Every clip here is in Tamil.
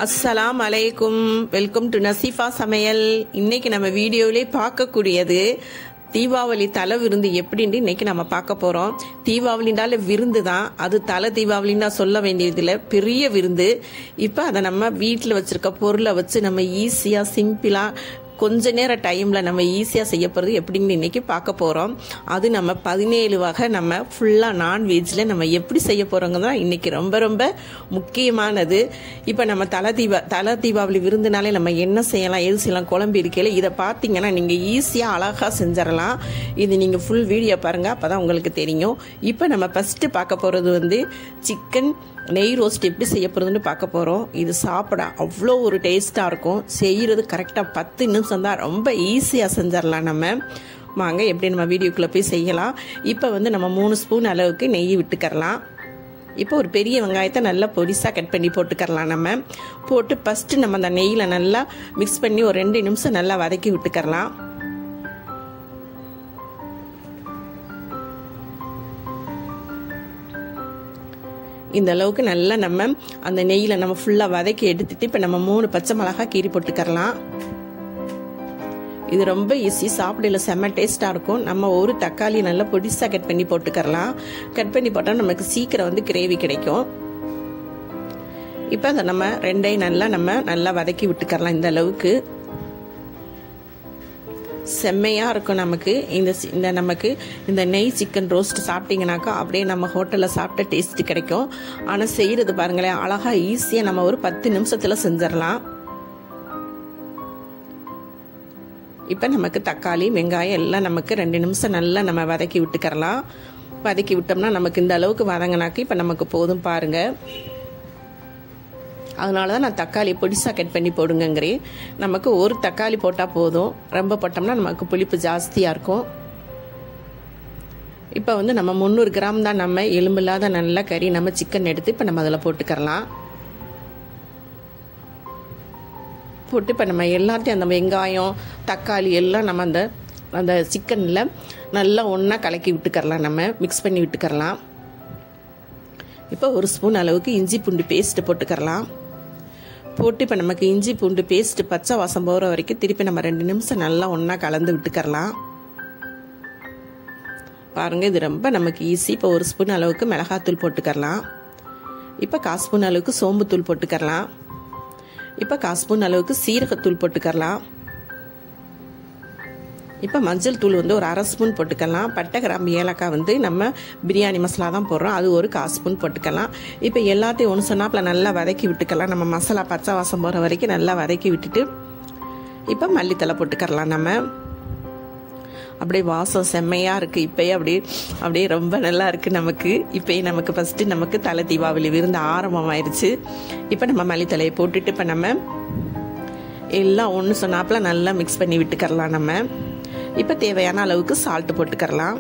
அஸ்ஸலாம் அலைக்கும் வெல்கம் டு நசீஃபா சமையல் இன்னைக்கு நம்ம வீடியோவிலே பார்க்கக்கூடியது தீபாவளி தலை விருந்து எப்படின்னு இன்னைக்கு நம்ம பார்க்க போறோம் தீபாவளினால விருந்து தான் அது தலை தீபாவளின்னா சொல்ல வேண்டியதில்லை பெரிய விருந்து இப்போ அதை நம்ம வீட்டில் வச்சிருக்க பொருளை வச்சு நம்ம ஈஸியாக சிம்பிளாக கொஞ்ச நேர டைமில் நம்ம ஈஸியாக செய்ய போகிறது எப்படின்னு இன்னைக்கு பார்க்க போகிறோம் அது நம்ம பதினேழு வகை நம்ம ஃபுல்லாக நான்வெஜ்ஜில் நம்ம எப்படி செய்ய போகிறோங்க தான் இன்னைக்கு ரொம்ப ரொம்ப முக்கியமானது இப்போ நம்ம தலை தீபா தலை தீபாவளி விருந்துனாலே நம்ம என்ன செய்யலாம் எது செய்யலாம் குழம்பு இருக்கையில் இதை பார்த்தீங்கன்னா நீங்கள் ஈஸியாக அழகாக செஞ்சிடலாம் இது நீங்கள் ஃபுல் வீடியோ பாருங்கள் அப்போ தான் உங்களுக்கு தெரியும் இப்போ நம்ம ஃபஸ்ட்டு பார்க்க போகிறது வந்து சிக்கன் நெய் ரோஸ்ட் எப்படி செய்ய போகிறதுன்னு பார்க்க போகிறோம் இது சாப்பிட அவ்வளோ ஒரு டேஸ்ட்டாக இருக்கும் செய்கிறது கரெக்டாக பத்து நிமிஷம் தான் ரொம்ப ஈஸியாக செஞ்சிடலாம் நம்ம வாங்க எப்படி நம்ம வீடியோக்குள்ளே போய் செய்யலாம் இப்போ வந்து நம்ம மூணு ஸ்பூன் அளவுக்கு நெய் விட்டுக்கரலாம் இப்போ ஒரு பெரிய வெங்காயத்தை நல்லா பொடிசாக கட் பண்ணி போட்டுக்கரலாம் நம்ம போட்டு ஃபஸ்ட்டு நம்ம அந்த நெய்யில் நல்லா மிக்ஸ் பண்ணி ஒரு ரெண்டு நிமிஷம் நல்லா வதக்கி விட்டுக்கரலாம் இந்த அளவுக்கு நல்லா நம்ம அந்த நெய்யில் நம்ம ஃபுல்லாக வதக்கி எடுத்துட்டு இப்போ நம்ம மூணு பச்சை மிளகா கீரி போட்டுக்கரலாம் இது ரொம்ப ஈஸி சாப்பிடல செம்ம டேஸ்ட்டாக இருக்கும் நம்ம ஒரு தக்காளி நல்லா பொடிசாக கட் பண்ணி போட்டுக்கரலாம் கட் பண்ணி போட்டால் நமக்கு சீக்கிரம் வந்து கிரேவி கிடைக்கும் இப்போ அதை நம்ம ரெண்டையும் நல்லா நம்ம நல்லா வதக்கி விட்டுக்கரலாம் இந்த அளவுக்கு செம்மையாக இருக்கும் நமக்கு இந்த இந்த நமக்கு இந்த நெய் சிக்கன் ரோஸ்ட் சாப்பிட்டீங்கனாக்கா அப்படியே நம்ம ஹோட்டலில் சாப்பிட்ட டேஸ்ட் கிடைக்கும் ஆனால் செய்கிறது பாருங்களேன் அழகாக ஈஸியாக நம்ம ஒரு பத்து நிமிஷத்தில் செஞ்சிடலாம் இப்போ நமக்கு தக்காளி வெங்காயம் எல்லாம் நமக்கு ரெண்டு நிமிஷம் நல்லா நம்ம வதக்கி விட்டுக்கரலாம் வதக்கி விட்டோம்னா நமக்கு இந்த அளவுக்கு வதங்கினாக்கி இப்போ நமக்கு போதும் பாருங்கள் அதனால தான் நான் தக்காளி பொடிசாக கட் பண்ணி போடுங்கங்கிறேன் நமக்கு ஒரு தக்காளி போட்டால் போதும் ரொம்ப போட்டோம்னா நமக்கு புளிப்பு ஜாஸ்தியாக இருக்கும் இப்போ வந்து நம்ம முந்நூறு கிராம் தான் நம்ம எலும்பில்லாத நல்ல கறி நம்ம சிக்கன் எடுத்து இப்போ நம்ம அதில் போட்டுக்கரலாம் போட்டு இப்போ நம்ம எல்லாத்தையும் அந்த வெங்காயம் தக்காளி எல்லாம் நம்ம அந்த அந்த சிக்கனில் நல்லா ஒன்றா கலக்கி விட்டுக்கரலாம் நம்ம மிக்ஸ் பண்ணி விட்டுக்கரலாம் இப்போ ஒரு ஸ்பூன் அளவுக்கு இஞ்சி பூண்டு பேஸ்ட்டு போட்டுக்கரலாம் போட்டு இப்போ நமக்கு இஞ்சி பூண்டு பேஸ்ட்டு பச்சை வாசம் போகிற வரைக்கும் திருப்பி நம்ம ரெண்டு நிமிஷம் நல்லா ஒன்றா கலந்து விட்டுக்கரலாம் பாருங்கள் இது ரொம்ப நமக்கு ஈஸி இப்போ ஒரு ஸ்பூன் அளவுக்கு மிளகாத்தூள் போட்டுக்கரலாம் இப்போ கால் ஸ்பூன் அளவுக்கு சோம்புத்தூள் போட்டுக்கரலாம் இப்போ கால் ஸ்பூன் அளவுக்கு சீரகத்தூள் போட்டுக்கரலாம் இப்போ மஞ்சள் தூள் வந்து ஒரு அரை ஸ்பூன் போட்டுக்கலாம் பட்டை கிராம்பு ஏலக்காய் வந்து நம்ம பிரியாணி மசாலா தான் போடுறோம் அது ஒரு கால் ஸ்பூன் போட்டுக்கலாம் இப்போ எல்லாத்தையும் ஒன்று சொன்னாப்பில் நல்லா வதக்கி விட்டுக்கலாம் நம்ம மசாலா பச்சை வாசம் போகிற வரைக்கும் நல்லா வதக்கி விட்டுட்டு இப்போ மல்லித்தலை போட்டுக்கரலாம் நம்ம அப்படியே வாசம் செம்மையாக இருக்குது இப்போயே அப்படியே அப்படியே ரொம்ப நல்லா இருக்குது நமக்கு இப்போயே நமக்கு ஃபஸ்ட்டு நமக்கு தலை தீபாவளி விருந்து ஆரம்பமாயிருச்சு இப்போ நம்ம மல்லித்தலையை போட்டுட்டு இப்போ நம்ம எல்லாம் ஒன்று சொன்னாப்பில் நல்லா மிக்ஸ் பண்ணி விட்டுக்கரலாம் நம்ம இப்போ தேவையான அளவுக்கு சால்ட்டு போட்டுக்கரலாம்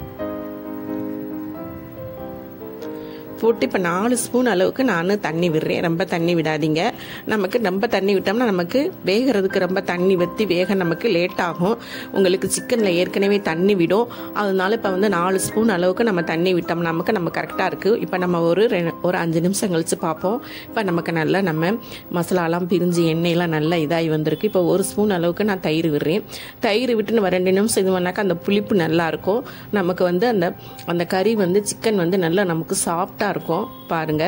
போட்டு இப்போ நாலு ஸ்பூன் அளவுக்கு நான் தண்ணி விடுறேன் ரொம்ப தண்ணி விடாதீங்க நமக்கு ரொம்ப தண்ணி விட்டோம்னா நமக்கு வேகிறதுக்கு ரொம்ப தண்ணி வற்றி வேக நமக்கு லேட் ஆகும் உங்களுக்கு சிக்கனில் ஏற்கனவே தண்ணி விடும் அதனால இப்போ வந்து நாலு ஸ்பூன் அளவுக்கு நம்ம தண்ணி விட்டோம் நமக்கு நம்ம கரெக்டாக இருக்குது இப்போ நம்ம ஒரு ஒரு அஞ்சு நிமிஷம் கழித்து பார்ப்போம் இப்போ நமக்கு நல்லா நம்ம மசாலாலாம் பிரிஞ்சு எண்ணெயெல்லாம் நல்லா இதாகி வந்திருக்கு இப்போ ஒரு ஸ்பூன் அளவுக்கு நான் தயிர் விடுறேன் தயிர் விட்டு நம்ம ரெண்டு நிமிஷம் இது பண்ணாக்கா அந்த புளிப்பு நல்லா இருக்கும் நமக்கு வந்து அந்த அந்த கறி வந்து சிக்கன் வந்து நல்லா நமக்கு சாஃப்டாக இருக்கும் பாருங்க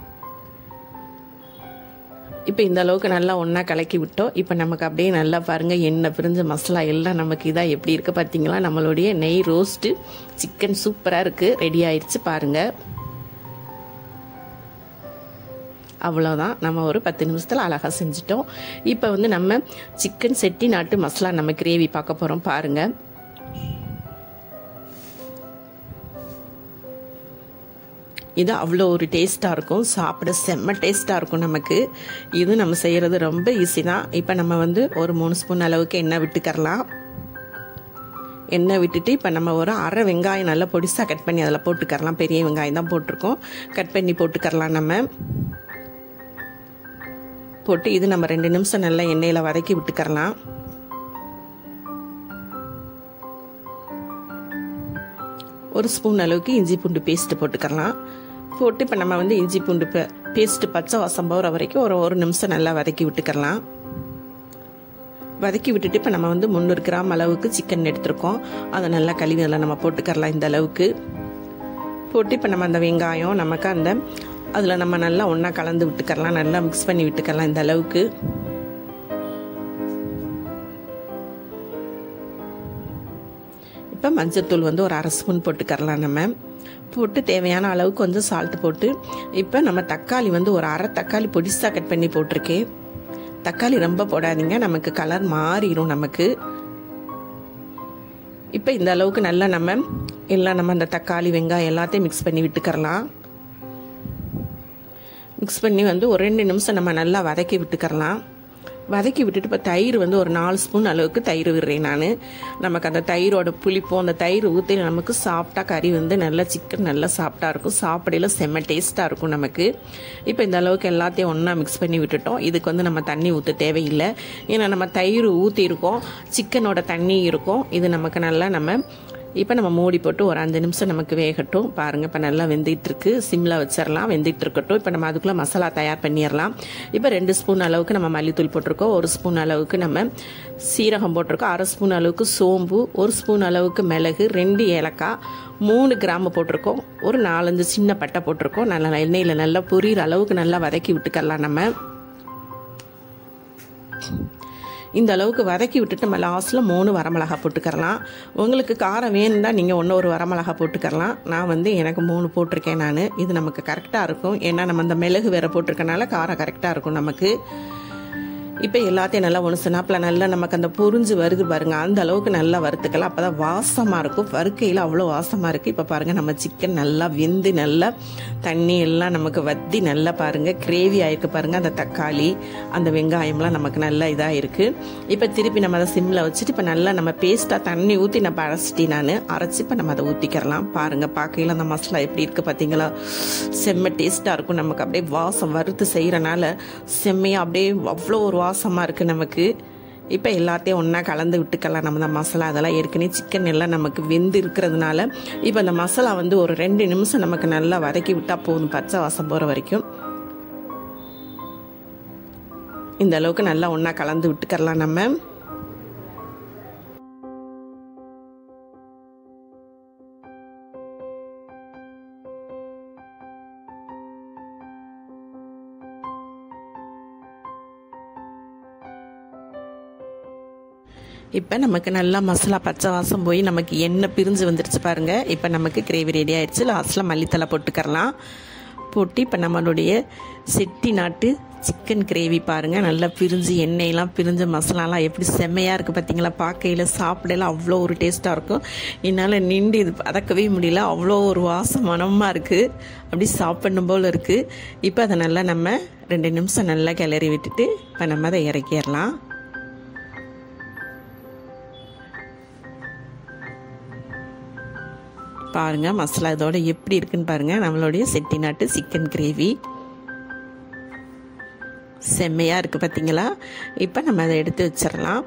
இப்போ இந்த அளவுக்கு நல்லா ஒன்றா கலக்கி விட்டோம் இப்போ நமக்கு அப்படியே நல்லா பாருங்கள் எண்ணெய் பிரிஞ்ச மசாலா எல்லாம் நமக்கு இதாக எப்படி இருக்குது பார்த்தீங்களா நம்மளுடைய நெய் ரோஸ்ட்டு சிக்கன் சூப்பராக இருக்குது ரெடி ஆயிடுச்சு பாருங்கள் அவ்வளோதான் நம்ம ஒரு பத்து நிமிஷத்தில் அழகாக செஞ்சிட்டோம் இப்போ வந்து நம்ம சிக்கன் செட்டி நாட்டு மசாலா நம்ம கிரேவி பார்க்க போகிறோம் பாருங்கள் இது அவ்வளோ ஒரு டேஸ்ட்டாக இருக்கும் சாப்பிட செம்ம டேஸ்ட்டாக இருக்கும் நமக்கு இது நம்ம செய்கிறது ரொம்ப ஈஸி தான் இப்போ நம்ம வந்து ஒரு மூணு ஸ்பூன் அளவுக்கு எண்ணெய் விட்டுக்கரலாம் எண்ணெய் விட்டுட்டு இப்போ நம்ம ஒரு அரை வெங்காயம் நல்லா பொடிசாக கட் பண்ணி அதில் போட்டுக்கரலாம் பெரிய வெங்காயம் தான் போட்டிருக்கோம் கட் பண்ணி போட்டுக்கரலாம் நம்ம போட்டு இது நம்ம ரெண்டு நிமிஷம் நல்லா எண்ணெயில் வதக்கி விட்டுக்கரலாம் ஒரு ஸ்பூன் அளவுக்கு இஞ்சி பூண்டு பேஸ்ட் போட்டுக்கலாம் போட்டு இப்போ நம்ம வந்து இஞ்சி பூண்டு பேஸ்ட் பச்சை வாசம் போகிற வரைக்கும் ஒரு ஒரு நிமிஷம் நல்லா வதக்கி விட்டுக்கலாம் வதக்கி விட்டுட்டு இப்போ நம்ம வந்து முந்நூறு கிராம் அளவுக்கு சிக்கன் எடுத்திருக்கோம் அதை நல்லா கழுவி அதில் நம்ம போட்டுக்கரலாம் இந்த அளவுக்கு போட்டு இப்போ நம்ம அந்த வெங்காயம் நமக்கு அந்த அதில் நம்ம நல்லா ஒன்றா கலந்து விட்டுக்கரலாம் நல்லா மிக்ஸ் பண்ணி விட்டுக்கலாம் இந்த அளவுக்கு இப்போ மஞ்சத்தூள் வந்து ஒரு அரை ஸ்பூன் போட்டுக்கரலாம் நம்ம போட்டு தேவையான அளவு கொஞ்சம் சால்ட் போட்டு இப்போ நம்ம தக்காளி வந்து ஒரு அரை தக்காளி பொடிசாக கட் பண்ணி போட்டிருக்கேன் தக்காளி ரொம்ப போடாதீங்க நமக்கு கலர் மாறிடும் நமக்கு இப்போ இந்த அளவுக்கு நல்லா நம்ம எல்லாம் நம்ம அந்த தக்காளி வெங்காயம் எல்லாத்தையும் மிக்ஸ் பண்ணி விட்டுக்கரலாம் மிக்ஸ் பண்ணி வந்து ஒரு ரெண்டு நிமிஷம் நம்ம நல்லா வதக்கி விட்டுக்கரலாம் வதக்கி விட்டுட்டு இப்போ தயிர் வந்து ஒரு நாலு ஸ்பூன் அளவுக்கு தயிர் விடுறேன் நான் நமக்கு அந்த தயிரோட புளிப்பும் அந்த தயிர் ஊற்றி நமக்கு சாப்பிட்டா கறி வந்து நல்லா சிக்கன் நல்லா சாப்பிட்டா இருக்கும் சாப்பிடையில செம்ம டேஸ்ட்டாக இருக்கும் நமக்கு இப்போ இந்த அளவுக்கு எல்லாத்தையும் ஒன்றா மிக்ஸ் பண்ணி விட்டுட்டோம் இதுக்கு வந்து நம்ம தண்ணி ஊற்ற தேவையில்லை ஏன்னா நம்ம தயிர் ஊற்றிருக்கோம் சிக்கனோட தண்ணி இருக்கும் இது நமக்கு நல்லா நம்ம இப்போ நம்ம மூடி போட்டு ஒரு அஞ்சு நிமிஷம் நமக்கு வேகட்டும் பாருங்கள் இப்போ நல்லா வெந்துட்டு இருக்கு சிம்மில் வச்சிடலாம் வெந்துட்டு இருக்கட்டும் இப்போ நம்ம அதுக்குள்ளே மசாலா தயார் பண்ணிடலாம் இப்போ ரெண்டு ஸ்பூன் அளவுக்கு நம்ம மல்லித்தூள் போட்டிருக்கோம் ஒரு ஸ்பூன் அளவுக்கு நம்ம சீரகம் போட்டிருக்கோம் அரை ஸ்பூன் அளவுக்கு சோம்பு ஒரு ஸ்பூன் அளவுக்கு மிளகு ரெண்டு ஏலக்காய் மூணு கிராம்பு போட்டிருக்கோம் ஒரு நாலஞ்சு சின்ன பட்டை போட்டிருக்கோம் நல்லா எண்ணெயில் நல்லா பொரியிற அளவுக்கு நல்லா வதக்கி விட்டுக்கலாம் நம்ம இந்த அளவுக்கு வதக்கி விட்டுட்டு நம்ம லாஸ்ட்டில் மூணு வரமிளகா போட்டுக்கரலாம் உங்களுக்கு காரம் வேணும்னா நீங்கள் ஒன்று ஒரு வரமிளகா போட்டுக்கரலாம் நான் வந்து எனக்கு மூணு போட்டிருக்கேன் நான் இது நமக்கு கரெக்டாக இருக்கும் ஏன்னா நம்ம அந்த மிளகு வேற போட்டிருக்கனால காரம் கரெக்டாக இருக்கும் நமக்கு இப்போ எல்லாத்தையும் நல்லா ஒன்று சினாப்பில் நல்லா நமக்கு அந்த பொறிஞ்சு வருது பாருங்க அந்த அளவுக்கு நல்லா வறுத்துக்கலாம் அப்போ தான் வாசமாக இருக்கும் வறுக்கையில் அவ்வளோ வாசமாக இருக்குது இப்போ பாருங்கள் நம்ம சிக்கன் நல்லா வெந்து நல்லா தண்ணி எல்லாம் நமக்கு வத்தி நல்லா பாருங்கள் கிரேவி ஆயிருக்கு பாருங்கள் அந்த தக்காளி அந்த வெங்காயம்லாம் நமக்கு நல்லா இதாக இருக்குது இப்போ திருப்பி நம்ம அதை சிம்மில் வச்சுட்டு இப்போ நல்லா நம்ம பேஸ்ட்டாக தண்ணி ஊற்றி நம்ம அரைச்சிட்டி நான் அரைச்சி இப்போ நம்ம அதை ஊற்றிக்கிறலாம் பாருங்கள் பார்க்கையில் அந்த மசாலா எப்படி இருக்குது பார்த்தீங்களா செம்ம டேஸ்ட்டாக இருக்கும் நமக்கு அப்படியே வாசம் வறுத்து செய்கிறனால செம்மையாக அப்படியே அவ்வளோ ஒரு வாசமாக இருக்குது நமக்கு இப்போ எல்லாத்தையும் ஒன்றா கலந்து விட்டுக்கலாம் நம்ம அந்த மசாலா அதெல்லாம் ஏற்கனவே சிக்கன் எல்லாம் நமக்கு வெந்து இருக்கிறதுனால இப்போ அந்த மசாலா வந்து ஒரு ரெண்டு நிமிஷம் நமக்கு நல்லா வதக்கி விட்டால் போதும் பச்சை வாசம் போகிற வரைக்கும் இந்த அளவுக்கு நல்லா ஒன்றா கலந்து விட்டுக்கரலாம் நம்ம இப்போ நமக்கு நல்லா மசாலா பச்சை வாசம் போய் நமக்கு எண்ணெய் பிரிஞ்சு வந்துடுச்சு பாருங்க இப்போ நமக்கு கிரேவி ரெடி ஆயிடுச்சு லாஸ்ட்டில் மல்லித்தலை போட்டுக்கரலாம் போட்டு இப்போ நம்மளுடைய செட்டி நாட்டு சிக்கன் கிரேவி பாருங்கள் நல்லா பிரிஞ்சு எண்ணெயெல்லாம் பிரிஞ்ச மசாலாலாம் எப்படி செம்மையாக இருக்குது பார்த்தீங்களா பார்க்கையில் சாப்பிடலாம் அவ்வளோ ஒரு டேஸ்ட்டாக இருக்கும் என்னால் நின்று இது பதக்கவே முடியல அவ்வளோ ஒரு வாசம் மனமாக இருக்குது அப்படி சாப்பிடணும் போல் இருக்குது இப்போ அதை நல்லா நம்ம ரெண்டு நிமிஷம் நல்லா கிளறி விட்டுட்டு இப்போ நம்ம அதை இறக்கிடலாம் பாருங்கள் மசாலா இதோட எப்படி இருக்குன்னு பாருங்கள் நம்மளுடைய செட்டிநாட்டு சிக்கன் கிரேவி செம்மையாக இருக்குது பார்த்தீங்களா இப்போ நம்ம அதை எடுத்து வச்சிடலாம்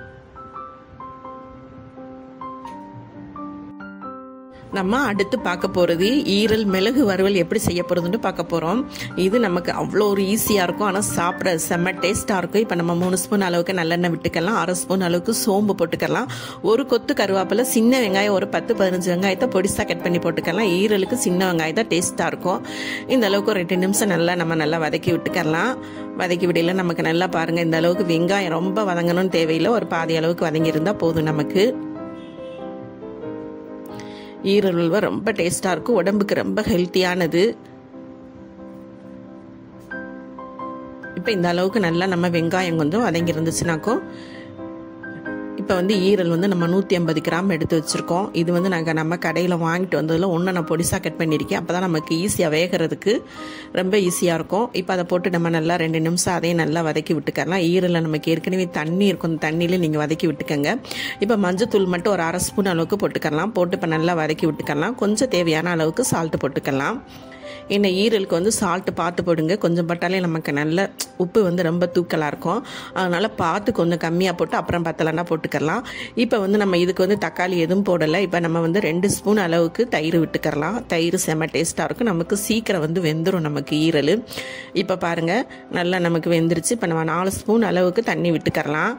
நம்ம அடுத்து பார்க்க போகிறது ஈரல் மிளகு வறுவல் எப்படி செய்ய போகிறதுன்னு பார்க்க போகிறோம் இது நமக்கு அவ்வளோ ஒரு ஈஸியாக இருக்கும் ஆனால் சாப்பிட செம்ம டேஸ்ட்டாக இருக்கும் இப்போ நம்ம மூணு ஸ்பூன் அளவுக்கு நல்லெண்ணெய் விட்டுக்கலாம் அரை ஸ்பூன் அளவுக்கு சோம்பு போட்டுக்கலாம் ஒரு கொத்து கருவேப்பிலை சின்ன வெங்காயம் ஒரு பத்து பதினஞ்சு வெங்காயத்தை பொடிசாக கட் பண்ணி போட்டுக்கலாம் ஈரலுக்கு சின்ன வெங்காயம் தான் டேஸ்ட்டாக இருக்கும் இந்த அளவுக்கு ஒரு ரெண்டு நிமிஷம் நல்லா நம்ம நல்லா வதக்கி விட்டுக்கலாம் வதக்கி விடையில நமக்கு நல்லா பாருங்கள் இந்த அளவுக்கு வெங்காயம் ரொம்ப வதங்கணும்னு தேவையில்லை ஒரு பாதி அளவுக்கு வதங்கியிருந்தால் போதும் நமக்கு ஈரல்வா ரொம்ப டேஸ்டாக இருக்கும் உடம்புக்கு ரொம்ப ஹெல்த்தியானது இப்போ இந்த அளவுக்கு நல்லா நம்ம வெங்காயம் கொஞ்சம் வதங்கி இருந்துச்சுனாக்கும் இப்போ வந்து ஈரல் வந்து நம்ம நூற்றி ஐம்பது கிராம் எடுத்து வச்சுருக்கோம் இது வந்து நாங்கள் நம்ம கடையில் வாங்கிட்டு வந்ததில் ஒன்று நான் பொடிசாக கட் பண்ணியிருக்கேன் அப்போ தான் நமக்கு ஈஸியாக வேகிறதுக்கு ரொம்ப ஈஸியாக இருக்கும் இப்போ அதை போட்டு நம்ம நல்லா ரெண்டு நிமிஷம் அதையும் நல்லா வதக்கி விட்டுக்கலாம் ஈரலில் நமக்கு ஏற்கனவே தண்ணி இருக்கும் அந்த தண்ணியில் நீங்கள் வதக்கி விட்டுக்கோங்க இப்போ மஞ்சத்தூள் மட்டும் ஒரு அரை ஸ்பூன் அளவுக்கு போட்டுக்கலாம் போட்டு இப்போ நல்லா வதக்கி விட்டுக்கலாம் கொஞ்சம் தேவையான அளவுக்கு சால்ட்டு போட்டுக்கலாம் என்ன ஈரலுக்கு வந்து சால்ட்டு பார்த்து போடுங்க கொஞ்சம் பட்டாலே நமக்கு நல்ல உப்பு வந்து ரொம்ப தூக்கலாக இருக்கும் அதனால் பார்த்து கொஞ்சம் கம்மியாக போட்டு அப்புறம் பத்தலைன்னா போட்டுக்கலாம் இப்போ வந்து நம்ம இதுக்கு வந்து தக்காளி எதுவும் போடலை இப்போ நம்ம வந்து ரெண்டு ஸ்பூன் அளவுக்கு தயிர் விட்டுக்கரலாம் தயிர் செம்ம டேஸ்ட்டாக இருக்கும் நமக்கு சீக்கிரம் வந்து வெந்துடும் நமக்கு ஈரல் இப்போ பாருங்கள் நல்லா நமக்கு வெந்துருச்சு இப்போ நம்ம நாலு ஸ்பூன் அளவுக்கு தண்ணி விட்டுக்கரலாம்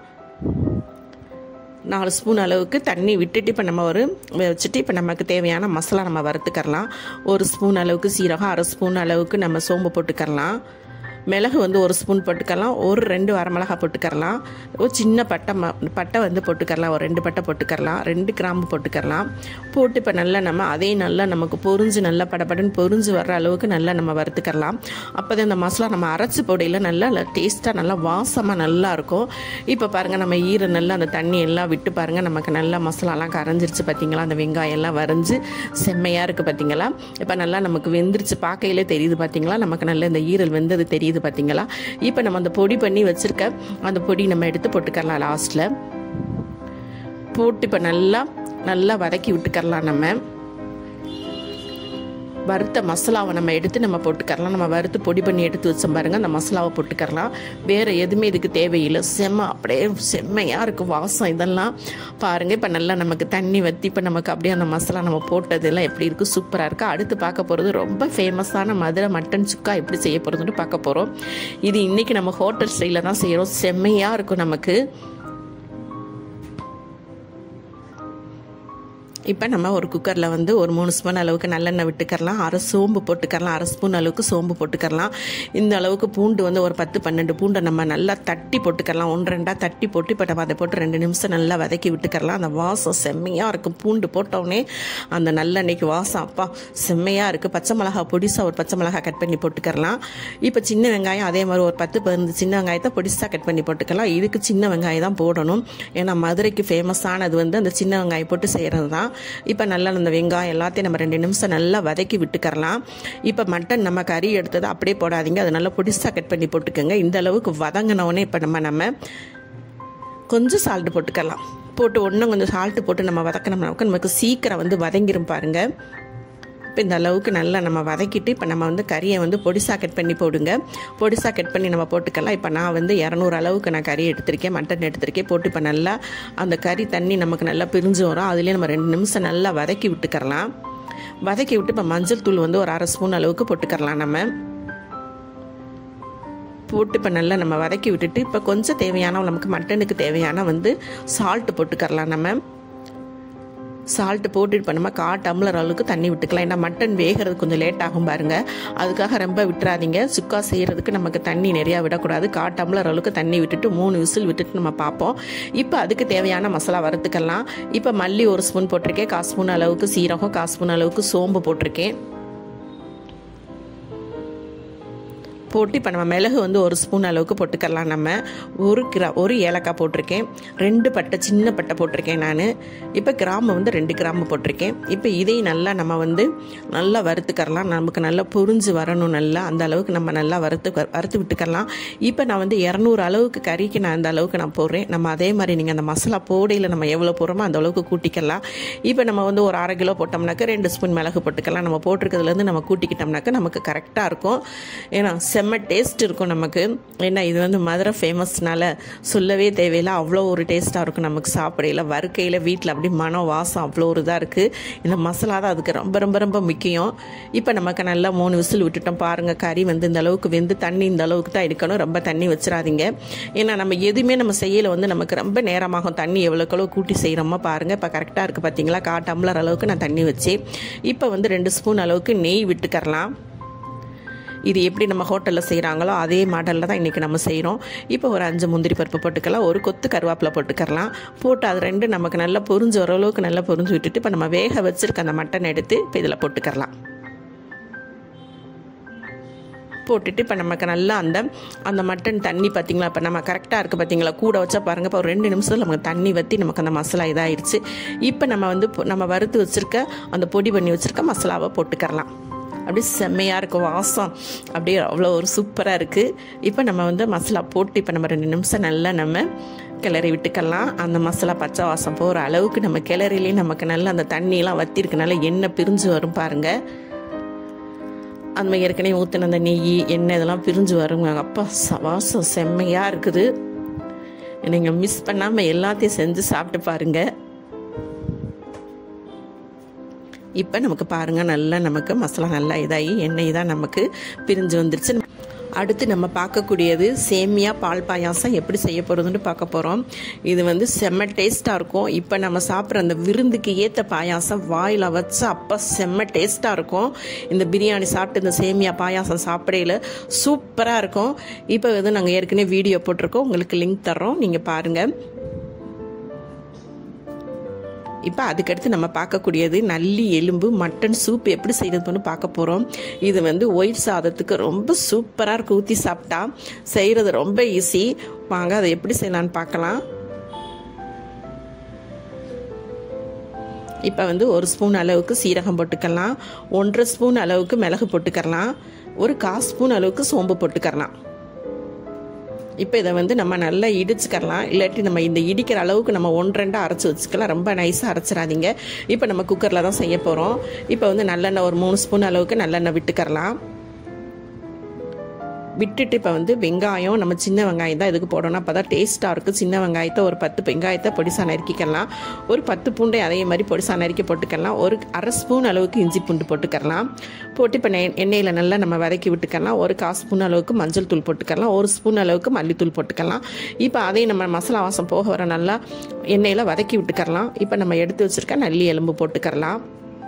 நாலு ஸ்பூன் அளவுக்கு தண்ணி விட்டுட்டு இப்போ நம்ம ஒரு வச்சுட்டு இப்போ நமக்கு தேவையான மசாலா நம்ம வறுத்துக்கரலாம் ஒரு ஸ்பூன் அளவுக்கு சீரகம் அரை ஸ்பூன் அளவுக்கு நம்ம சோம்பு போட்டுக்கரலாம் மிளகு வந்து ஒரு ஸ்பூன் போட்டுக்கலாம் ஒரு ரெண்டு வரமிளகா போட்டுக்கரலாம் ஒரு சின்ன பட்டை ம பட்டை வந்து போட்டுக்கரலாம் ஒரு ரெண்டு பட்டை போட்டுக்கரலாம் ரெண்டு கிராம்பு போட்டுக்கரலாம் போட்டு இப்போ நல்லா நம்ம அதையும் நல்லா நமக்கு பொறிஞ்சு நல்லா படபடன்னு பொறிஞ்சு வர்ற அளவுக்கு நல்லா நம்ம வறுத்துக்கரலாம் அப்போ தான் இந்த மசாலா நம்ம அரைச்சி போடையில் நல்லா டேஸ்ட்டாக நல்லா வாசமாக நல்லா இருக்கும் இப்போ பாருங்கள் நம்ம ஈர நல்லா அந்த தண்ணி எல்லாம் விட்டு பாருங்கள் நமக்கு நல்லா மசாலாலாம் கரைஞ்சிருச்சு பார்த்தீங்களா அந்த வெங்காயம் எல்லாம் வரைஞ்சி செம்மையாக இருக்குது பார்த்தீங்களா இப்போ நல்லா நமக்கு வெந்துருச்சு பார்க்கையிலே தெரியுது பார்த்தீங்களா நமக்கு நல்ல இந்த ஈரல் வெந்தது தெரியுது பார்த்தீங்களா இப்போ நம்ம அந்த பொடி பண்ணி வச்சுருக்க அந்த பொடி நம்ம எடுத்து போட்டுக்கலாம் லாஸ்ட்டில் போட்டு இப்போ நல்லா நல்லா வதக்கி விட்டுக்கரலாம் நம்ம வறுத்த மசாலாவை நம்ம எடுத்து நம்ம போட்டுக்கரலாம் நம்ம வறுத்து பொடி பண்ணி எடுத்து வச்சோம் பாருங்க அந்த மசாலாவை போட்டுக்கரலாம் வேறு எதுவுமே இதுக்கு தேவையில்லை செம்ம அப்படியே செம்மையாக இருக்கும் வாசம் இதெல்லாம் பாருங்கள் இப்போ நல்லா நமக்கு தண்ணி வற்றி இப்போ நமக்கு அப்படியே அந்த மசாலா நம்ம போட்டதெல்லாம் எப்படி இருக்குது சூப்பராக இருக்குது அடுத்து பார்க்க போகிறது ரொம்ப ஃபேமஸான மதுரை மட்டன் சுக்கா எப்படி செய்ய போகிறதுன்னு பார்க்க போகிறோம் இது இன்றைக்கி நம்ம ஹோட்டல் ஸ்டைலில் தான் செய்கிறோம் செம்மையாக இருக்கும் நமக்கு இப்போ நம்ம ஒரு குக்கரில் வந்து ஒரு மூணு ஸ்பூன் அளவுக்கு நல்லெண்ணெய் விட்டுக்கரலாம் அரை சோம்பு போட்டுக்கரலாம் அரை ஸ்பூன் அளவுக்கு சோம்பு போட்டுக்கரலாம் இந்த அளவுக்கு பூண்டு வந்து ஒரு பத்து பன்னெண்டு பூண்டை நம்ம நல்லா தட்டி போட்டுக்கரலாம் ஒன்று ரெண்டாக தட்டி போட்டு இப்போ நம்ம அதை போட்டு ரெண்டு நிமிஷம் நல்லா வதக்கி விட்டுக்கரலாம் அந்த வாசம் செம்மையாக இருக்கும் பூண்டு போட்டோடனே அந்த நல்லெண்ணெய்க்கு வாசம் அப்பா செம்மையாக இருக்குது பச்சை மிளகா பொடிசாக ஒரு பச்சை மிளகா கட் பண்ணி போட்டுக்கரலாம் இப்போ சின்ன வெங்காயம் அதே மாதிரி ஒரு பத்து பதினஞ்சு சின்ன வெங்காயத்தை பொடிசாக கட் பண்ணி போட்டுக்கலாம் இதுக்கு சின்ன வெங்காயம் தான் போடணும் ஏன்னா மதுரைக்கு ஃபேமஸானது வந்து அந்த சின்ன வெங்காயம் போட்டு செய்கிறது தான் இப்போ நல்லா அந்த வெங்காயம் எல்லாத்தையும் நம்ம ரெண்டு நிமிஷம் நல்லா வதக்கி விட்டுக்கரலாம் இப்போ மட்டன் நம்ம கறி எடுத்தது அப்படியே போடாதீங்க அது நல்லா பொடிசாக கட் பண்ணி போட்டுக்கோங்க இந்த அளவுக்கு வதங்கினவுடனே இப்போ நம்ம நம்ம கொஞ்சம் சால்ட்டு போட்டுக்கலாம் போட்டு ஒன்றும் கொஞ்சம் சால்ட்டு போட்டு நம்ம வதக்கினோம்னாக்க நமக்கு சீக்கிரம் வந்து வதங்கிரும் பாருங்கள் இப்போ இந்த அளவுக்கு நல்லா நம்ம வதக்கிட்டு இப்போ நம்ம வந்து கறியை வந்து பொடிசாக கட் பண்ணி போடுங்க பொடிசாக கட் பண்ணி நம்ம போட்டுக்கலாம் இப்போ நான் வந்து இரநூறு அளவுக்கு நான் கறி எடுத்திருக்கேன் மட்டன் எடுத்திருக்கேன் போட்டு இப்போ நல்லா அந்த கறி தண்ணி நமக்கு நல்லா பிரிஞ்சு வரும் அதுலேயே நம்ம ரெண்டு நிமிஷம் நல்லா வதக்கி விட்டுக்கரலாம் வதக்கி விட்டு இப்போ மஞ்சள் தூள் வந்து ஒரு அரை ஸ்பூன் அளவுக்கு போட்டுக்கரலாம் நம்ம போட்டு இப்போ நல்லா நம்ம வதக்கி விட்டுட்டு இப்போ கொஞ்சம் தேவையான நமக்கு மட்டனுக்கு தேவையான வந்து சால்ட்டு போட்டுக்கரலாம் நம்ம சால்ட்டு போட்டுட்டு இப்போ நம்ம கா டம்ளர் அளவுக்கு தண்ணி விட்டுக்கலாம் ஏன்னா மட்டன் வேகிறது கொஞ்சம் லேட் ஆகும் பாருங்க அதுக்காக ரொம்ப விட்டுறாதீங்க சுக்கா செய்கிறதுக்கு நமக்கு தண்ணி நிறையா விடக்கூடாது கா டம்ளர் அளவுக்கு தண்ணி விட்டுட்டு மூணு விசில் விட்டுட்டு நம்ம பார்ப்போம் இப்போ அதுக்கு தேவையான மசாலா வறுத்துக்கலாம் இப்போ மல்லி ஒரு ஸ்பூன் போட்டிருக்கேன் கா ஸ்பூன் அளவுக்கு சீரகம் கா ஸ்பூன் அளவுக்கு சோம்பு போட்டிருக்கேன் போட்டு இப்போ நம்ம மிளகு வந்து ஒரு ஸ்பூன் அளவுக்கு போட்டுக்கலாம் நம்ம ஒரு கிரா ஒரு ஏலக்காய் போட்டிருக்கேன் ரெண்டு பட்டை சின்ன பட்டை போட்டிருக்கேன் நான் இப்போ கிராம்பு வந்து ரெண்டு கிராம்பு போட்டிருக்கேன் இப்போ இதையும் நல்லா நம்ம வந்து நல்லா வறுத்துக்கரலாம் நமக்கு நல்லா பொரிஞ்சு வரணும் நல்லா அந்த அளவுக்கு நம்ம நல்லா வறுத்து வறுத்து விட்டுக்கலாம் இப்போ நான் வந்து இரநூறு அளவுக்கு கறிக்கு நான் அந்த அளவுக்கு நான் போடுறேன் நம்ம அதே மாதிரி நீங்கள் அந்த மசாலா போடையில் நம்ம எவ்வளோ போடுறோமோ அந்த அளவுக்கு கூட்டிக்கலாம் இப்போ நம்ம வந்து ஒரு அரை கிலோ போட்டோம்னாக்க ரெண்டு ஸ்பூன் மிளகு போட்டுக்கலாம் நம்ம போட்டிருக்கிறதுலேருந்து நம்ம கூட்டிக்கிட்டோம்னாக்க நமக்கு கரெக்டாக இருக்கும் ஏன்னா செம்ம டேஸ்ட் இருக்கும் நமக்கு ஏன்னா இது வந்து மதுரை ஃபேமஸ்னால சொல்லவே தேவையில்லை அவ்வளோ ஒரு டேஸ்ட்டாக இருக்கும் நமக்கு சாப்பிடையில வறுக்கையில் வீட்டில் அப்படி மனம் வாசம் அவ்வளோ ஒரு இதாக இருக்குது இந்த மசாலா தான் அதுக்கு ரொம்ப ரொம்ப ரொம்ப முக்கியம் இப்போ நமக்கு நல்லா மூணு விசில் விட்டுட்டோம் பாருங்கள் கறி வந்து இந்த அளவுக்கு வெந்து தண்ணி இந்த அளவுக்கு தான் இருக்கணும் ரொம்ப தண்ணி வச்சிடாதீங்க ஏன்னா நம்ம எதுவுமே நம்ம செய்யல வந்து நமக்கு ரொம்ப நேரமாகும் தண்ணி எவ்வளோக்கு எவ்வளோ கூட்டி செய்கிறோமோ பாருங்கள் இப்போ கரெக்டாக இருக்குது பார்த்தீங்களா கா டம்ளர் அளவுக்கு நான் தண்ணி வச்சு இப்போ வந்து ரெண்டு ஸ்பூன் அளவுக்கு நெய் விட்டுக்கரலாம் இது எப்படி நம்ம ஹோட்டலில் செய்கிறாங்களோ அதே மாடலில் தான் இன்றைக்கி நம்ம செய்கிறோம் இப்போ ஒரு அஞ்சு முந்திரி பருப்பு போட்டுக்கலாம் ஒரு கொத்து கருவேப்பிலை போட்டுக்கலாம் போட்டு அது ரெண்டு நமக்கு நல்லா பொரிஞ்சு ஓரளவுக்கு நல்லா பொரிஞ்சு விட்டுட்டு இப்போ நம்ம வேக வச்சுருக்க அந்த மட்டன் எடுத்து இப்போ இதில் போட்டுக்கலாம் போட்டுட்டு இப்போ நமக்கு நல்லா அந்த அந்த மட்டன் தண்ணி பார்த்திங்களா இப்போ நம்ம கரெக்டாக இருக்குது பார்த்தீங்களா கூட வச்சா பாருங்கள் இப்போ ஒரு ரெண்டு நிமிஷத்தில் நமக்கு தண்ணி வற்றி நமக்கு அந்த மசாலா இதாகிடுச்சு இப்போ நம்ம வந்து நம்ம வறுத்து வச்சுருக்க அந்த பொடி பண்ணி வச்சுருக்க மசாலாவை போட்டுக்கரலாம் அப்படியே செம்மையாக இருக்கும் வாசம் அப்படியே அவ்வளோ ஒரு சூப்பராக இருக்குது இப்போ நம்ம வந்து மசாலா போட்டு இப்போ நம்ம ரெண்டு நிமிஷம் நல்லா நம்ம கிளறி விட்டுக்கலாம் அந்த மசாலா பச்சை வாசம் போகிற அளவுக்கு நம்ம கிளறிலேயே நமக்கு நல்லா அந்த தண்ணியெலாம் வற்றிருக்கனால எண்ணெய் பிரிஞ்சு வரும் பாருங்கள் அந்த மாதிரி ஏற்கனவே ஊற்றின அந்த நெய் எண்ணெய் இதெல்லாம் பிரிஞ்சு வருங்க அப்பா ச- வாசம் செம்மையாக இருக்குது நீங்கள் மிஸ் பண்ணாமல் எல்லாத்தையும் செஞ்சு சாப்பிட்டு பாருங்க இப்போ நமக்கு பாருங்க நல்லா நமக்கு மசாலா நல்லா இதாகி எண்ணெய் தான் நமக்கு பிரிஞ்சு வந்துருச்சு அடுத்து நம்ம பார்க்கக்கூடியது சேமியா பால் பாயாசம் எப்படி செய்ய போகிறதுன்னு பார்க்க போகிறோம் இது வந்து செம்ம டேஸ்ட்டாக இருக்கும் இப்போ நம்ம சாப்பிட்ற அந்த விருந்துக்கு ஏற்ற பாயாசம் வாயில் வச்சு அப்போ செம்ம டேஸ்ட்டாக இருக்கும் இந்த பிரியாணி சாப்பிட்டு இந்த சேமியா பாயாசம் சாப்பிடையில சூப்பராக இருக்கும் இப்போ வந்து நாங்கள் ஏற்கனவே வீடியோ போட்டிருக்கோம் உங்களுக்கு லிங்க் தர்றோம் நீங்கள் பாருங்கள் இப்போ அதுக்கடுத்து நம்ம பார்க்கக்கூடியது நல்லி எலும்பு மட்டன் சூப் எப்படி செய்கிறதுன்னு பார்க்க போகிறோம் இது வந்து ஒயிட் சாதத்துக்கு ரொம்ப சூப்பராக இருக்கு ஊற்றி சாப்பிட்டா செய்கிறது ரொம்ப ஈஸி வாங்க அதை எப்படி செய்யலான்னு பார்க்கலாம் இப்போ வந்து ஒரு ஸ்பூன் அளவுக்கு சீரகம் போட்டுக்கலாம் ஒன்றரை ஸ்பூன் அளவுக்கு மிளகு போட்டுக்கலாம் ஒரு கால் ஸ்பூன் அளவுக்கு சோம்பு போட்டுக்கலாம் இப்போ இதை வந்து நம்ம நல்லா இடிச்சுக்கலாம் இல்லாட்டி நம்ம இந்த இடிக்கிற அளவுக்கு நம்ம ஒன்றரெண்டாக அரைச்சி வச்சுக்கலாம் ரொம்ப நைஸாக அரைச்சிடாதீங்க இப்போ நம்ம குக்கரில் தான் செய்ய போகிறோம் இப்போ வந்து நல்லெண்ணெய் ஒரு மூணு ஸ்பூன் அளவுக்கு நல்லெண்ணெய் விட்டுக்கரலாம் விட்டுட்டு இப்போ வந்து வெங்காயம் நம்ம சின்ன வெங்காயம் தான் இதுக்கு போடணும் அப்போ தான் டேஸ்ட்டாக இருக்கும் சின்ன வெங்காயத்தை ஒரு பத்து வெங்காயத்தை பொடிசா நறுக்கிக்கலாம் ஒரு பத்து பூண்டை அதே மாதிரி பொடிசா நறுக்கி போட்டுக்கலாம் ஒரு அரை ஸ்பூன் அளவுக்கு இஞ்சி பூண்டு போட்டுக்கலாம் போட்டு இப்போ நெ- எண்ணெயில் நல்லா நம்ம வதக்கி விட்டுக்கலாம் ஒரு கால் ஸ்பூன் அளவுக்கு மஞ்சள் தூள் போட்டுக்கலாம் ஒரு ஸ்பூன் அளவுக்கு மல்லித்தூள் போட்டுக்கலாம் இப்போ அதையும் நம்ம மசாலா வாசம் போக வர நல்லா எண்ணெயில் வதக்கி விட்டுக்கரலாம் இப்போ நம்ம எடுத்து வச்சுருக்க நல்லி எலும்பு போட்டுக்கரலாம்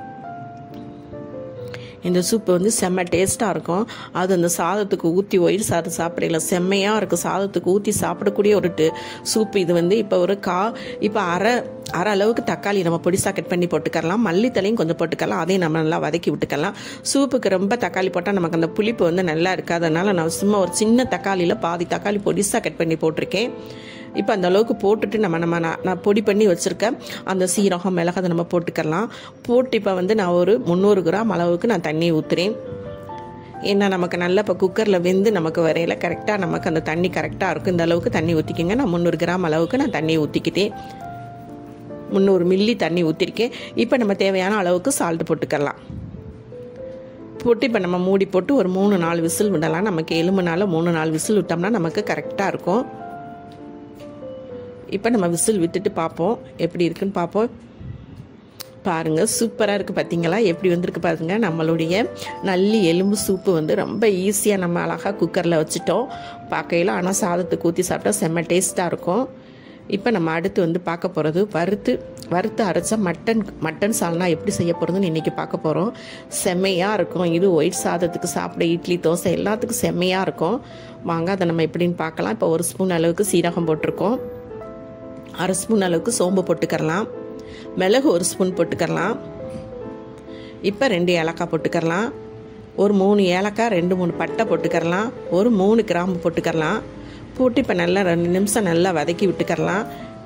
இந்த சூப்பு வந்து செம்ம டேஸ்ட்டாக இருக்கும் அது அந்த சாதத்துக்கு ஊற்றி ஒயிட் சாதம் சாப்பிடல செம்மையாக இருக்கும் சாதத்துக்கு ஊற்றி சாப்பிடக்கூடிய ஒரு டு- சூப்பு இது வந்து இப்போ ஒரு கா இப்போ அரை அரை அளவுக்கு தக்காளி நம்ம பொடிசா கட் பண்ணி போட்டுக்கலாம் மல்லித்தலையும் கொஞ்சம் போட்டுக்கலாம் அதையும் நம்ம நல்லா வதக்கி விட்டுக்கலாம் சூப்புக்கு ரொம்ப தக்காளி போட்டால் நமக்கு அந்த புளிப்பு வந்து நல்லா இருக்காது அதனால நான் சும்மா ஒரு சின்ன தக்காளியில் பாதி தக்காளி பொடிசா கட் பண்ணி போட்டிருக்கேன் இப்போ அந்த அளவுக்கு போட்டுட்டு நம்ம நம்ம நான் நான் பொடி பண்ணி வச்சுருக்கேன் அந்த சீரகம் மிளகு அதை நம்ம போட்டுக்கலாம் போட்டு இப்போ வந்து நான் ஒரு முந்நூறு கிராம் அளவுக்கு நான் தண்ணி ஊற்றுறேன் ஏன்னா நமக்கு நல்லா இப்போ குக்கரில் வெந்து நமக்கு வரையில கரெக்டாக நமக்கு அந்த தண்ணி கரெக்டாக இருக்கும் இந்த அளவுக்கு தண்ணி ஊற்றிக்கங்க நான் முந்நூறு கிராம் அளவுக்கு நான் தண்ணி ஊற்றிக்கிட்டேன் முந்நூறு மில்லி தண்ணி ஊற்றிருக்கேன் இப்போ நம்ம தேவையான அளவுக்கு சால்ட் போட்டுக்கலாம் போட்டு இப்போ நம்ம மூடி போட்டு ஒரு மூணு நாலு விசில் விடலாம் நமக்கு எலும்புனால மூணு நாலு விசில் விட்டோம்னா நமக்கு கரெக்டாக இருக்கும் இப்போ நம்ம விசில் விட்டுட்டு பார்ப்போம் எப்படி இருக்குன்னு பார்ப்போம் பாருங்க சூப்பராக இருக்குது பார்த்தீங்களா எப்படி வந்திருக்கு பாருங்க நம்மளுடைய நல்லி எலும்பு சூப்பு வந்து ரொம்ப ஈஸியாக நம்ம அழகாக குக்கரில் வச்சுட்டோம் பார்க்கையில் ஆனால் சாதத்துக்கு ஊற்றி சாப்பிட்டா செம்ம டேஸ்ட்டாக இருக்கும் இப்போ நம்ம அடுத்து வந்து பார்க்க போகிறது வறுத்து வறுத்து அரைச்ச மட்டன் மட்டன் சால்னா எப்படி செய்ய போகிறதுன்னு இன்றைக்கி பார்க்க போகிறோம் செம்மையாக இருக்கும் இது ஒயிட் சாதத்துக்கு சாப்பிட இட்லி தோசை எல்லாத்துக்கும் செம்மையாக இருக்கும் வாங்க அதை நம்ம எப்படின்னு பார்க்கலாம் இப்போ ஒரு ஸ்பூன் அளவுக்கு சீரகம் போட்டிருக்கோம் அரை ஸ்பூன் அளவுக்கு சோம்பு போட்டுக்கரலாம் மிளகு ஒரு ஸ்பூன் போட்டுக்கரலாம் இப்போ ரெண்டு ஏலக்காய் போட்டுக்கரலாம் ஒரு மூணு ஏலக்காய் ரெண்டு மூணு பட்டை போட்டுக்கரலாம் ஒரு மூணு கிராம்பு போட்டுக்கரலாம் போட்டு இப்போ நல்லா ரெண்டு நிமிஷம் நல்லா வதக்கி விட்டுக்கரலாம்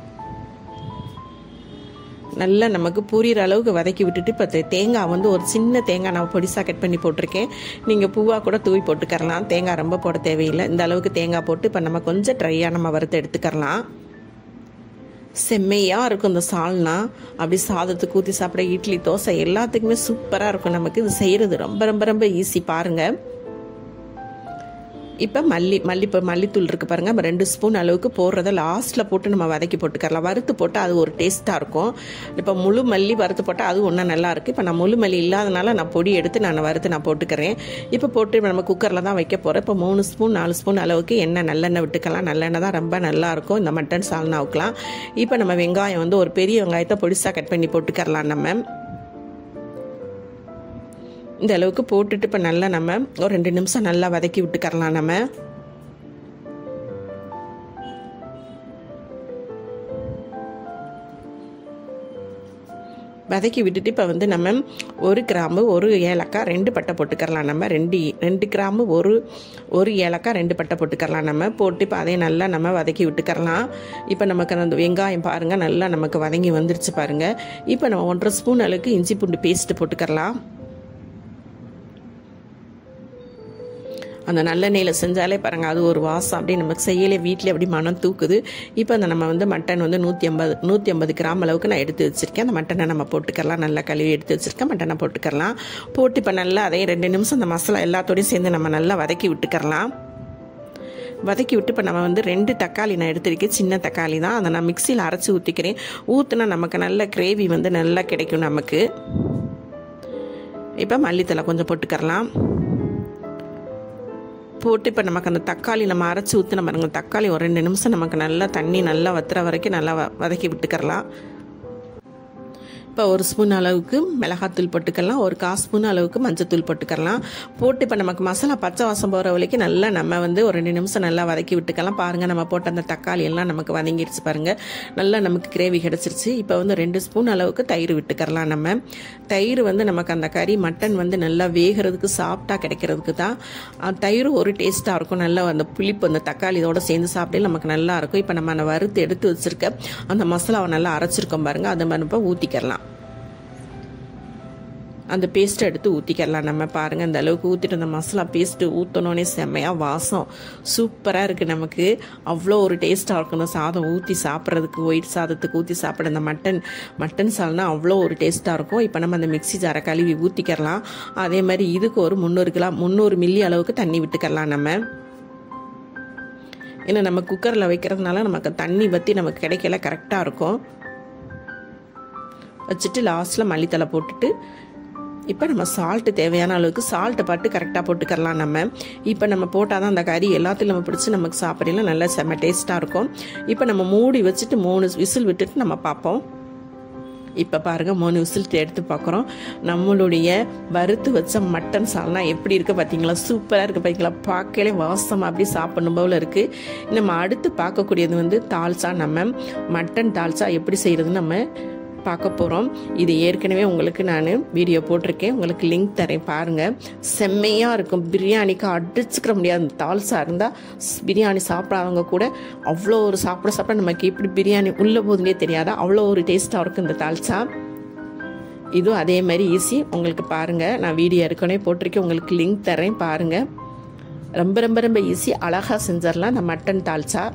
நல்லா நமக்கு புரியிற அளவுக்கு வதக்கி விட்டுட்டு இப்போ தே- தேங்காய் வந்து ஒரு சின்ன தேங்காய் நான் பொடிசாக கட் பண்ணி போட்டிருக்கேன் நீங்கள் பூவாக கூட தூவி போட்டுக்கரலாம் தேங்காய் ரொம்ப போட தேவையில்லை இந்த அளவுக்கு தேங்காய் போட்டு இப்போ நம்ம கொஞ்சம் ட்ரையாக நம்ம வறுத்து எடுத்துக்கரலாம் செம்மையாக இருக்கும் இந்த சால்னா அப்படி சாதத்துக்கு ஊற்றி சாப்பிட இட்லி தோசை எல்லாத்துக்குமே சூப்பராக இருக்கும் நமக்கு இது செய்கிறது ரொம்ப ரொம்ப ரொம்ப ஈஸி பாருங்கள் இப்போ மல்லி மல்லி இப்போ மல்லித்தூள் இருக்குது பாருங்கள் நம்ம ரெண்டு ஸ்பூன் அளவுக்கு போடுறத லாஸ்ட்டில் போட்டு நம்ம வதக்கி போட்டுக்கரலாம் வறுத்து போட்டால் அது ஒரு டேஸ்ட்டாக இருக்கும் இப்போ முழு மல்லி வறுத்து போட்டால் அது ஒன்றும் நல்லா இருக்குது இப்போ நான் முழு மல்லி இல்லாதனால நான் பொடி எடுத்து நான் வறுத்து நான் போட்டுக்கிறேன் இப்போ போட்டு நம்ம குக்கரில் தான் வைக்க போகிறேன் இப்போ மூணு ஸ்பூன் நாலு ஸ்பூன் அளவுக்கு எண்ணெய் நல்லெண்ணெய் விட்டுக்கலாம் நல்லெண்ணெய் தான் ரொம்ப நல்லா இருக்கும் இந்த மட்டன் சால்னாவுக்குலாம் இப்போ நம்ம வெங்காயம் வந்து ஒரு பெரிய வெங்காயத்தை பொடிசாக கட் பண்ணி போட்டுக்கரலாம் நம்ம இந்த அளவுக்கு போட்டுட்டு இப்போ நல்லா நம்ம ஒரு ரெண்டு நிமிஷம் நல்லா வதக்கி விட்டுக்கரலாம் நம்ம வதக்கி விட்டுட்டு இப்போ வந்து நம்ம ஒரு கிராம்பு ஒரு ஏலக்காய் ரெண்டு பட்டை போட்டுக்கரலாம் நம்ம ரெண்டு ரெண்டு கிராம்பு ஒரு ஒரு ஏலக்காய் ரெண்டு பட்டை போட்டுக்கரலாம் நம்ம போட்டு இப்போ அதையும் நல்லா நம்ம வதக்கி விட்டுக்கரலாம் இப்போ நமக்கு அந்த வெங்காயம் பாருங்கள் நல்லா நமக்கு வதங்கி வந்துருச்சு பாருங்கள் இப்போ நம்ம ஒன்றரை ஸ்பூன் அளவுக்கு இஞ்சி பூண்டு பேஸ்ட்டு போட்டுக்கரலாம் அந்த நல்லெண்ணெயில் செஞ்சாலே பாருங்கள் அது ஒரு வாசம் அப்படியே நமக்கு செய்யலே வீட்டிலே அப்படி மனம் தூக்குது இப்போ அந்த நம்ம வந்து மட்டன் வந்து நூற்றி ஐம்பது நூற்றி ஐம்பது கிராம் அளவுக்கு நான் எடுத்து வச்சுருக்கேன் அந்த மட்டனை நம்ம போட்டுக்கலாம் நல்லா கழுவி எடுத்து வச்சுருக்கேன் மட்டனை போட்டுக்கலாம் போட்டு இப்போ நல்லா அதே ரெண்டு நிமிஷம் அந்த மசாலா எல்லாத்தோடையும் சேர்ந்து நம்ம நல்லா வதக்கி விட்டுக்கரலாம் வதக்கி விட்டு இப்போ நம்ம வந்து ரெண்டு தக்காளி நான் எடுத்திருக்கேன் சின்ன தக்காளி தான் அதை நான் மிக்சியில் அரைச்சி ஊற்றிக்கிறேன் ஊற்றுனா நமக்கு நல்ல கிரேவி வந்து நல்லா கிடைக்கும் நமக்கு இப்போ மல்லித்தலை கொஞ்சம் போட்டுக்கரலாம் போட்டு இப்போ நமக்கு அந்த தக்காளி நம்ம அரைச்சி ஊற்றின பாருங்க தக்காளி ஒரு ரெண்டு நிமிஷம் நமக்கு நல்லா தண்ணி நல்லா வத்துற வரைக்கும் நல்லா வதக்கி விட்டுக்கரலாம் இப்போ ஒரு ஸ்பூன் அளவுக்கு மிளகாத்தூள் போட்டுக்கலாம் ஒரு கால் ஸ்பூன் அளவுக்கு மஞ்சத்தூள் போட்டுக்கலாம் போட்டு இப்போ நமக்கு மசாலா பச்சை வாசம் போகிற வரைக்கும் நல்லா நம்ம வந்து ஒரு ரெண்டு நிமிஷம் நல்லா வதக்கி விட்டுக்கலாம் பாருங்கள் நம்ம போட்ட அந்த தக்காளி எல்லாம் நமக்கு வதங்கிடுச்சு பாருங்கள் நல்லா நமக்கு கிரேவி கிடச்சிருச்சு இப்போ வந்து ரெண்டு ஸ்பூன் அளவுக்கு தயிர் விட்டுக்கரலாம் நம்ம தயிர் வந்து நமக்கு அந்த கறி மட்டன் வந்து நல்லா வேகிறதுக்கு சாஃப்டாக கிடைக்கிறதுக்கு தான் தயிர் ஒரு டேஸ்ட்டாக இருக்கும் நல்லா அந்த புளிப்பு அந்த தக்காளி இதோட சேர்ந்து சாப்பிட்டே நமக்கு நல்லா இருக்கும் இப்போ நம்ம அந்த வறுத்து எடுத்து வச்சுருக்க அந்த மசாலாவை நல்லா அரைச்சிருக்கோம் பாருங்கள் அதை மாதிரி இப்போ ஊற்றிக்கலாம் அந்த பேஸ்ட்டை எடுத்து ஊற்றிக்கலாம் நம்ம பாருங்கள் அந்த அளவுக்கு ஊற்றிட்டு அந்த மசாலா பேஸ்ட்டு ஊற்றினோன்னே செம்மையாக வாசம் சூப்பராக இருக்குது நமக்கு அவ்வளோ ஒரு டேஸ்ட்டாக இருக்கும் அந்த சாதம் ஊற்றி சாப்பிட்றதுக்கு ஒயிட் சாதத்துக்கு ஊற்றி சாப்பிட அந்த மட்டன் மட்டன் சால்னா அவ்வளோ ஒரு டேஸ்ட்டாக இருக்கும் இப்போ நம்ம அந்த மிக்சி ஜாரை கழுவி ஊற்றிக்கிறலாம் அதே மாதிரி இதுக்கு ஒரு முந்நூறு கிலோ முந்நூறு மில்லி அளவுக்கு தண்ணி விட்டுக்கலாம் நம்ம ஏன்னா நம்ம குக்கரில் வைக்கிறதுனால நமக்கு தண்ணி வற்றி நமக்கு கிடைக்கல கரெக்டாக இருக்கும் வச்சுட்டு லாஸ்ட்டில் மல்லித்தலை போட்டுட்டு இப்போ நம்ம சால்ட்டு தேவையான அளவுக்கு சால்ட்டை பட்டு கரெக்டாக போட்டுக்கலாம் நம்ம இப்போ நம்ம போட்டால் தான் அந்த கறி எல்லாத்தையும் நம்ம பிடிச்சி நமக்கு சாப்பிடலாம் நல்லா செம்ம டேஸ்ட்டாக இருக்கும் இப்போ நம்ம மூடி வச்சுட்டு மூணு விசில் விட்டுட்டு நம்ம பார்ப்போம் இப்போ பாருங்கள் மூணு விசில் எடுத்து பார்க்குறோம் நம்மளுடைய வறுத்து வச்ச மட்டன் சால்னா எப்படி இருக்குது பார்த்தீங்களா சூப்பராக இருக்குது பார்த்தீங்களா பார்க்கலே வாசமாக அப்படி சாப்பிடணும் போல் இருக்குது நம்ம அடுத்து பார்க்கக்கூடியது வந்து தால்சா நம்ம மட்டன் தால்சா எப்படி செய்கிறதுன்னு நம்ம பார்க்க போகிறோம் இது ஏற்கனவே உங்களுக்கு நான் வீடியோ போட்டிருக்கேன் உங்களுக்கு லிங்க் தரேன் பாருங்கள் செம்மையாக இருக்கும் பிரியாணிக்கு அடிச்சுக்கிற முடியாது தால்சா இருந்தால் பிரியாணி சாப்பிடாதவங்க கூட அவ்வளோ ஒரு சாப்பிட சாப்பிட நமக்கு எப்படி பிரியாணி உள்ள போதுனே தெரியாதா அவ்வளோ ஒரு டேஸ்ட்டாக இருக்கும் இந்த தால்சா இதுவும் அதே மாதிரி ஈஸி உங்களுக்கு பாருங்கள் நான் வீடியோ ஏற்கனவே போட்டிருக்கேன் உங்களுக்கு லிங்க் தரேன் பாருங்கள் ரொம்ப ரொம்ப ரொம்ப ஈஸி அழகாக செஞ்சிடலாம் இந்த மட்டன் தால்சா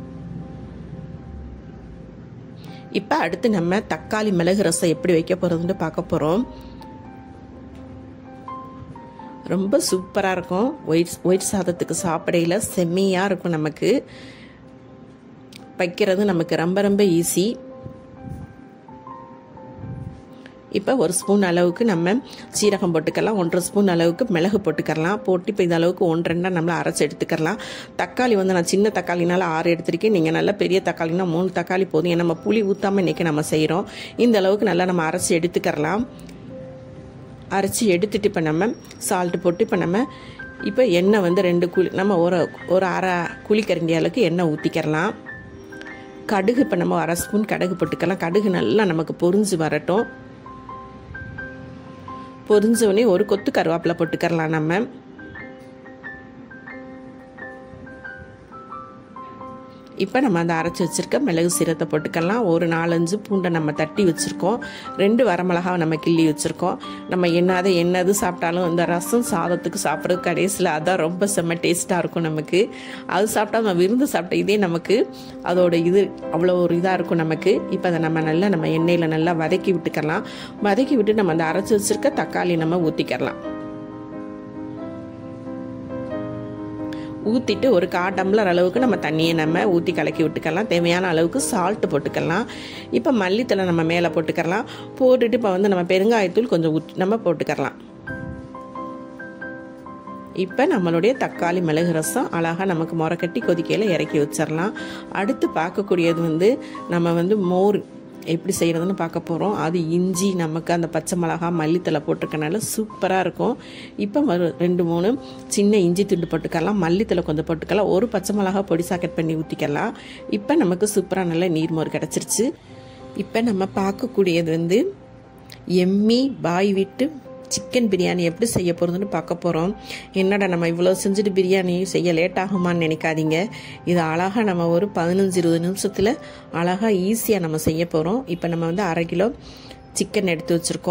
இப்போ அடுத்து நம்ம தக்காளி மிளகு ரசம் எப்படி வைக்க போகிறதுன்னு பார்க்க போகிறோம் ரொம்ப சூப்பராக இருக்கும் ஒயிட் ஒயிட் சாதத்துக்கு சாப்பிடையில் செம்மையாக இருக்கும் நமக்கு வைக்கிறது நமக்கு ரொம்ப ரொம்ப ஈஸி இப்போ ஒரு ஸ்பூன் அளவுக்கு நம்ம சீரகம் போட்டுக்கலாம் ஒன்றரை ஸ்பூன் அளவுக்கு மிளகு போட்டுக்கலாம் போட்டு இப்போ இந்த அளவுக்கு ஒன்று ரெண்டாக நம்மளை அரைச்சி எடுத்துக்கலாம் தக்காளி வந்து நான் சின்ன தக்காளினால ஆறு எடுத்திருக்கேன் நீங்கள் நல்லா பெரிய தக்காளினா மூணு தக்காளி போதும் ஏன்னா நம்ம புளி ஊற்றாமல் இன்றைக்கி நம்ம செய்கிறோம் இந்த அளவுக்கு நல்லா நம்ம அரைச்சி எடுத்துக்கிறலாம் அரைச்சி எடுத்துட்டு இப்போ நம்ம சால்ட்டு போட்டு இப்போ நம்ம இப்போ எண்ணெய் வந்து ரெண்டு குழி நம்ம ஒரு ஒரு அரை குழிக்கரண்டி அளவுக்கு எண்ணெய் ஊற்றிக்கிறலாம் கடுகு இப்போ நம்ம அரை ஸ்பூன் கடுகு போட்டுக்கலாம் கடுகு நல்லா நமக்கு பொரிஞ்சு வரட்டும் பொரிஞ்சோடனே ஒரு கொத்து கருவேப்பிலை போட்டுக்கரலாம் நம்ம இப்போ நம்ம அந்த அரைச்சி வச்சுருக்க மிளகு சீரத்தை போட்டுக்கலாம் ஒரு நாலஞ்சு பூண்டை நம்ம தட்டி வச்சுருக்கோம் ரெண்டு வரமிளகாவை நம்ம கிள்ளி வச்சுருக்கோம் நம்ம என்னது என்னது சாப்பிட்டாலும் இந்த ரசம் சாதத்துக்கு சாப்பிட்றது கடைசியில் அதான் ரொம்ப செம்ம டேஸ்ட்டாக இருக்கும் நமக்கு அது சாப்பிட்டா நம்ம விருந்து சாப்பிட்ட இதே நமக்கு அதோட இது அவ்வளோ ஒரு இதாக இருக்கும் நமக்கு இப்போ அதை நம்ம நல்லா நம்ம எண்ணெயில் நல்லா வதக்கி விட்டுக்கலாம் வதக்கி விட்டு நம்ம அந்த அரைச்சி வச்சுருக்க தக்காளி நம்ம ஊற்றிக்கலாம் ஊற்றிட்டு ஒரு கா டம்ளர் அளவுக்கு நம்ம தண்ணியை நம்ம ஊற்றி கலக்கி விட்டுக்கலாம் தேவையான அளவுக்கு சால்ட்டு போட்டுக்கலாம் இப்போ மல்லித்தலை நம்ம மேலே போட்டுக்கலாம் போட்டுட்டு இப்போ வந்து நம்ம பெருங்காயத்தூள் கொஞ்சம் ஊற்றி நம்ம போட்டுக்கலாம் இப்போ நம்மளுடைய தக்காளி மிளகு ரசம் அழகாக நமக்கு முறைக்கட்டி கொதிக்கையில் இறக்கி வச்சிடலாம் அடுத்து பார்க்கக்கூடியது வந்து நம்ம வந்து மோர் எப்படி செய்கிறதுன்னு பார்க்க போகிறோம் அது இஞ்சி நமக்கு அந்த பச்சை மிளகா மல்லித்தலை போட்டிருக்கனால சூப்பராக இருக்கும் இப்போ ஒரு ரெண்டு மூணு சின்ன இஞ்சி துண்டு போட்டுக்கலாம் மல்லித்தலை கொஞ்சம் போட்டுக்கலாம் ஒரு பச்சை மிளகா பொடி சாக்கெட் பண்ணி ஊற்றிக்கலாம் இப்போ நமக்கு சூப்பராக நல்ல நீர்மோர் கிடச்சிருச்சு இப்போ நம்ம பார்க்கக்கூடியது வந்து எம்மி பாய் விட்டு சிக்கன் பிரியாணி எப்படி செய்ய போகிறதுன்னு பார்க்க போகிறோம் என்னடா நம்ம இவ்வளோ செஞ்சுட்டு பிரியாணி செய்ய லேட் ஆகுமான்னு நினைக்காதீங்க இது அழகாக நம்ம ஒரு பதினஞ்சு இருபது நிமிஷத்தில் அழகாக ஈஸியாக நம்ம செய்ய போகிறோம் இப்போ நம்ம வந்து அரை கிலோ சிக்கன் எடுத்து வச்சுருக்கோம்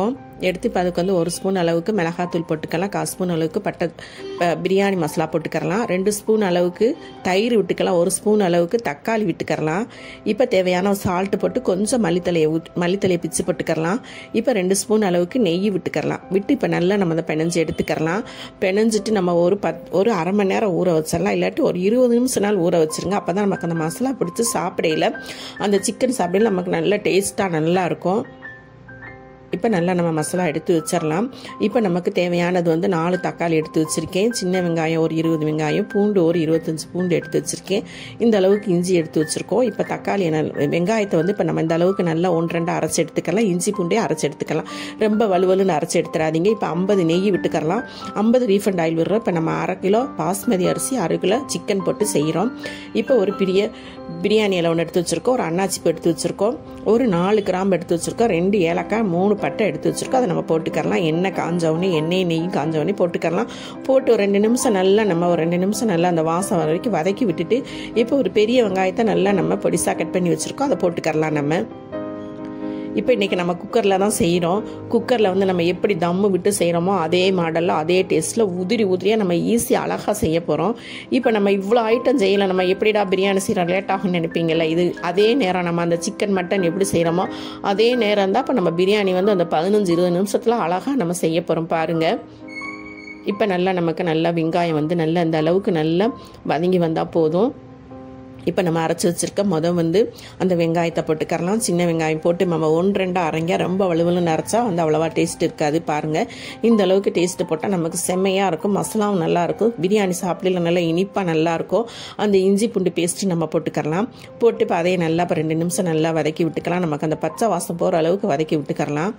எடுத்து இப்போ அதுக்கு வந்து ஒரு ஸ்பூன் அளவுக்கு மிளகாத்தூள் போட்டுக்கலாம் கால் ஸ்பூன் அளவுக்கு பட்டை ப- பிரியாணி மசாலா போட்டுக்கரலாம் ரெண்டு ஸ்பூன் அளவுக்கு தயிர் விட்டுக்கலாம் ஒரு ஸ்பூன் அளவுக்கு தக்காளி விட்டுக்கரலாம் இப்போ தேவையான சால்ட்டு போட்டு கொஞ்சம் மல்லித்தலையை ஊத் மல்லித்தலையை பிச்சு போட்டுக்கரலாம் இப்போ ரெண்டு ஸ்பூன் அளவுக்கு நெய் விட்டுக்கரலாம் விட்டு இப்போ நல்லா நம்ம அதை பிணைஞ்சு எடுத்துக்கரலாம் பிணைஞ்சிட்டு நம்ம ஒரு பத் ஒரு அரை மணி நேரம் ஊற வச்சிடலாம் இல்லாட்டி ஒரு இருபது நிமிஷம் நாள் ஊற வச்சிருங்க அப்போ தான் நமக்கு அந்த மசாலா பிடிச்சி சாப்பிடையில அந்த சிக்கன் சாப்பிடையில நமக்கு நல்ல டேஸ்ட்டாக நல்லா இருக்கும் இப்போ நல்லா நம்ம மசாலா எடுத்து வச்சிடலாம் இப்போ நமக்கு தேவையானது வந்து நாலு தக்காளி எடுத்து வச்சுருக்கேன் சின்ன வெங்காயம் ஒரு இருபது வெங்காயம் பூண்டு ஒரு இருபத்தஞ்சி பூண்டு எடுத்து வச்சுருக்கேன் இந்த அளவுக்கு இஞ்சி எடுத்து வச்சுருக்கோம் இப்போ தக்காளி நல்- வெங்காயத்தை வந்து இப்போ நம்ம இந்த அளவுக்கு நல்லா ஒன்று ரெண்டு அரைச்சி எடுத்துக்கலாம் இஞ்சி பூண்டே அரைச்சி எடுத்துக்கலாம் ரொம்ப வலுவலுன்னு அரைச்சி எடுத்துடாதீங்க இப்போ ஐம்பது நெய் விட்டுக்கரலாம் ஐம்பது ரீஃபண்ட் ஆயில் விடுறோம் இப்போ நம்ம அரை கிலோ பாஸ்மதி அரிசி அரை கிலோ சிக்கன் போட்டு செய்கிறோம் இப்போ ஒரு பெரிய பிரியாணி இலை ஒன்று எடுத்து வச்சுருக்கோம் ஒரு அன்னாச்சிப்பு எடுத்து வச்சுருக்கோம் ஒரு நாலு கிராம்பு எடுத்து வச்சுருக்கோம் ரெண்டு ஏலக்காய் மூணு பட்டை எடுத்து வச்சுருக்கோம் அதை நம்ம போட்டுக்கரலாம் எண்ணெய் காஞ்சவொடனே எண்ணெய் நெய் காஞ்சவொடனே போட்டுக்கரலாம் போட்டு ஒரு ரெண்டு நிமிஷம் நல்லா நம்ம ஒரு ரெண்டு நிமிஷம் நல்லா அந்த வாசம் வர வரைக்கும் வதக்கி விட்டுட்டு இப்போ ஒரு பெரிய வெங்காயத்தை நல்லா நம்ம பொடிசாக கட் பண்ணி வச்சுருக்கோம் அதை போட்டுக்கரலாம் நம்ம இப்போ இன்றைக்கி நம்ம குக்கரில் தான் செய்கிறோம் குக்கரில் வந்து நம்ம எப்படி தம்மு விட்டு செய்கிறோமோ அதே மாடலில் அதே டேஸ்ட்டில் உதிரி உதிரியாக நம்ம ஈஸியாக அழகாக செய்ய போகிறோம் இப்போ நம்ம இவ்வளோ ஐட்டம் செய்யலை நம்ம எப்படிடா பிரியாணி செய்கிறோம் லேட் ஆகும்னு நினைப்பீங்கல்ல இது அதே நேரம் நம்ம அந்த சிக்கன் மட்டன் எப்படி செய்கிறோமோ அதே நேரம் தான் இப்போ நம்ம பிரியாணி வந்து அந்த பதினஞ்சு இருபது நிமிஷத்தில் அழகாக நம்ம செய்ய போகிறோம் பாருங்கள் இப்போ நல்லா நமக்கு நல்லா வெங்காயம் வந்து நல்லா அந்த அளவுக்கு நல்லா வதங்கி வந்தால் போதும் இப்போ நம்ம அரைச்சி வச்சிருக்க முத வந்து அந்த வெங்காயத்தை போட்டுக்கரலாம் சின்ன வெங்காயம் போட்டு நம்ம ஒன்று ரெண்டாக அரைங்க ரொம்ப வலுவலுன்னு அரைச்சா வந்து அவ்வளோவா டேஸ்ட் இருக்காது பாருங்கள் இந்த அளவுக்கு டேஸ்ட்டு போட்டால் நமக்கு செம்மையாக இருக்கும் மசாலாவும் நல்லா இருக்கும் பிரியாணி சாப்பிடல நல்லா இனிப்பாக நல்லா இருக்கும் அந்த இஞ்சி பூண்டு பேஸ்ட்டு நம்ம போட்டுக்கரலாம் போட்டு இப்போ அதையே நல்லா இப்போ ரெண்டு நிமிஷம் நல்லா வதக்கி விட்டுக்கலாம் நமக்கு அந்த பச்சை வாசம் போகிற அளவுக்கு வதக்கி விட்டுக்கரலாம்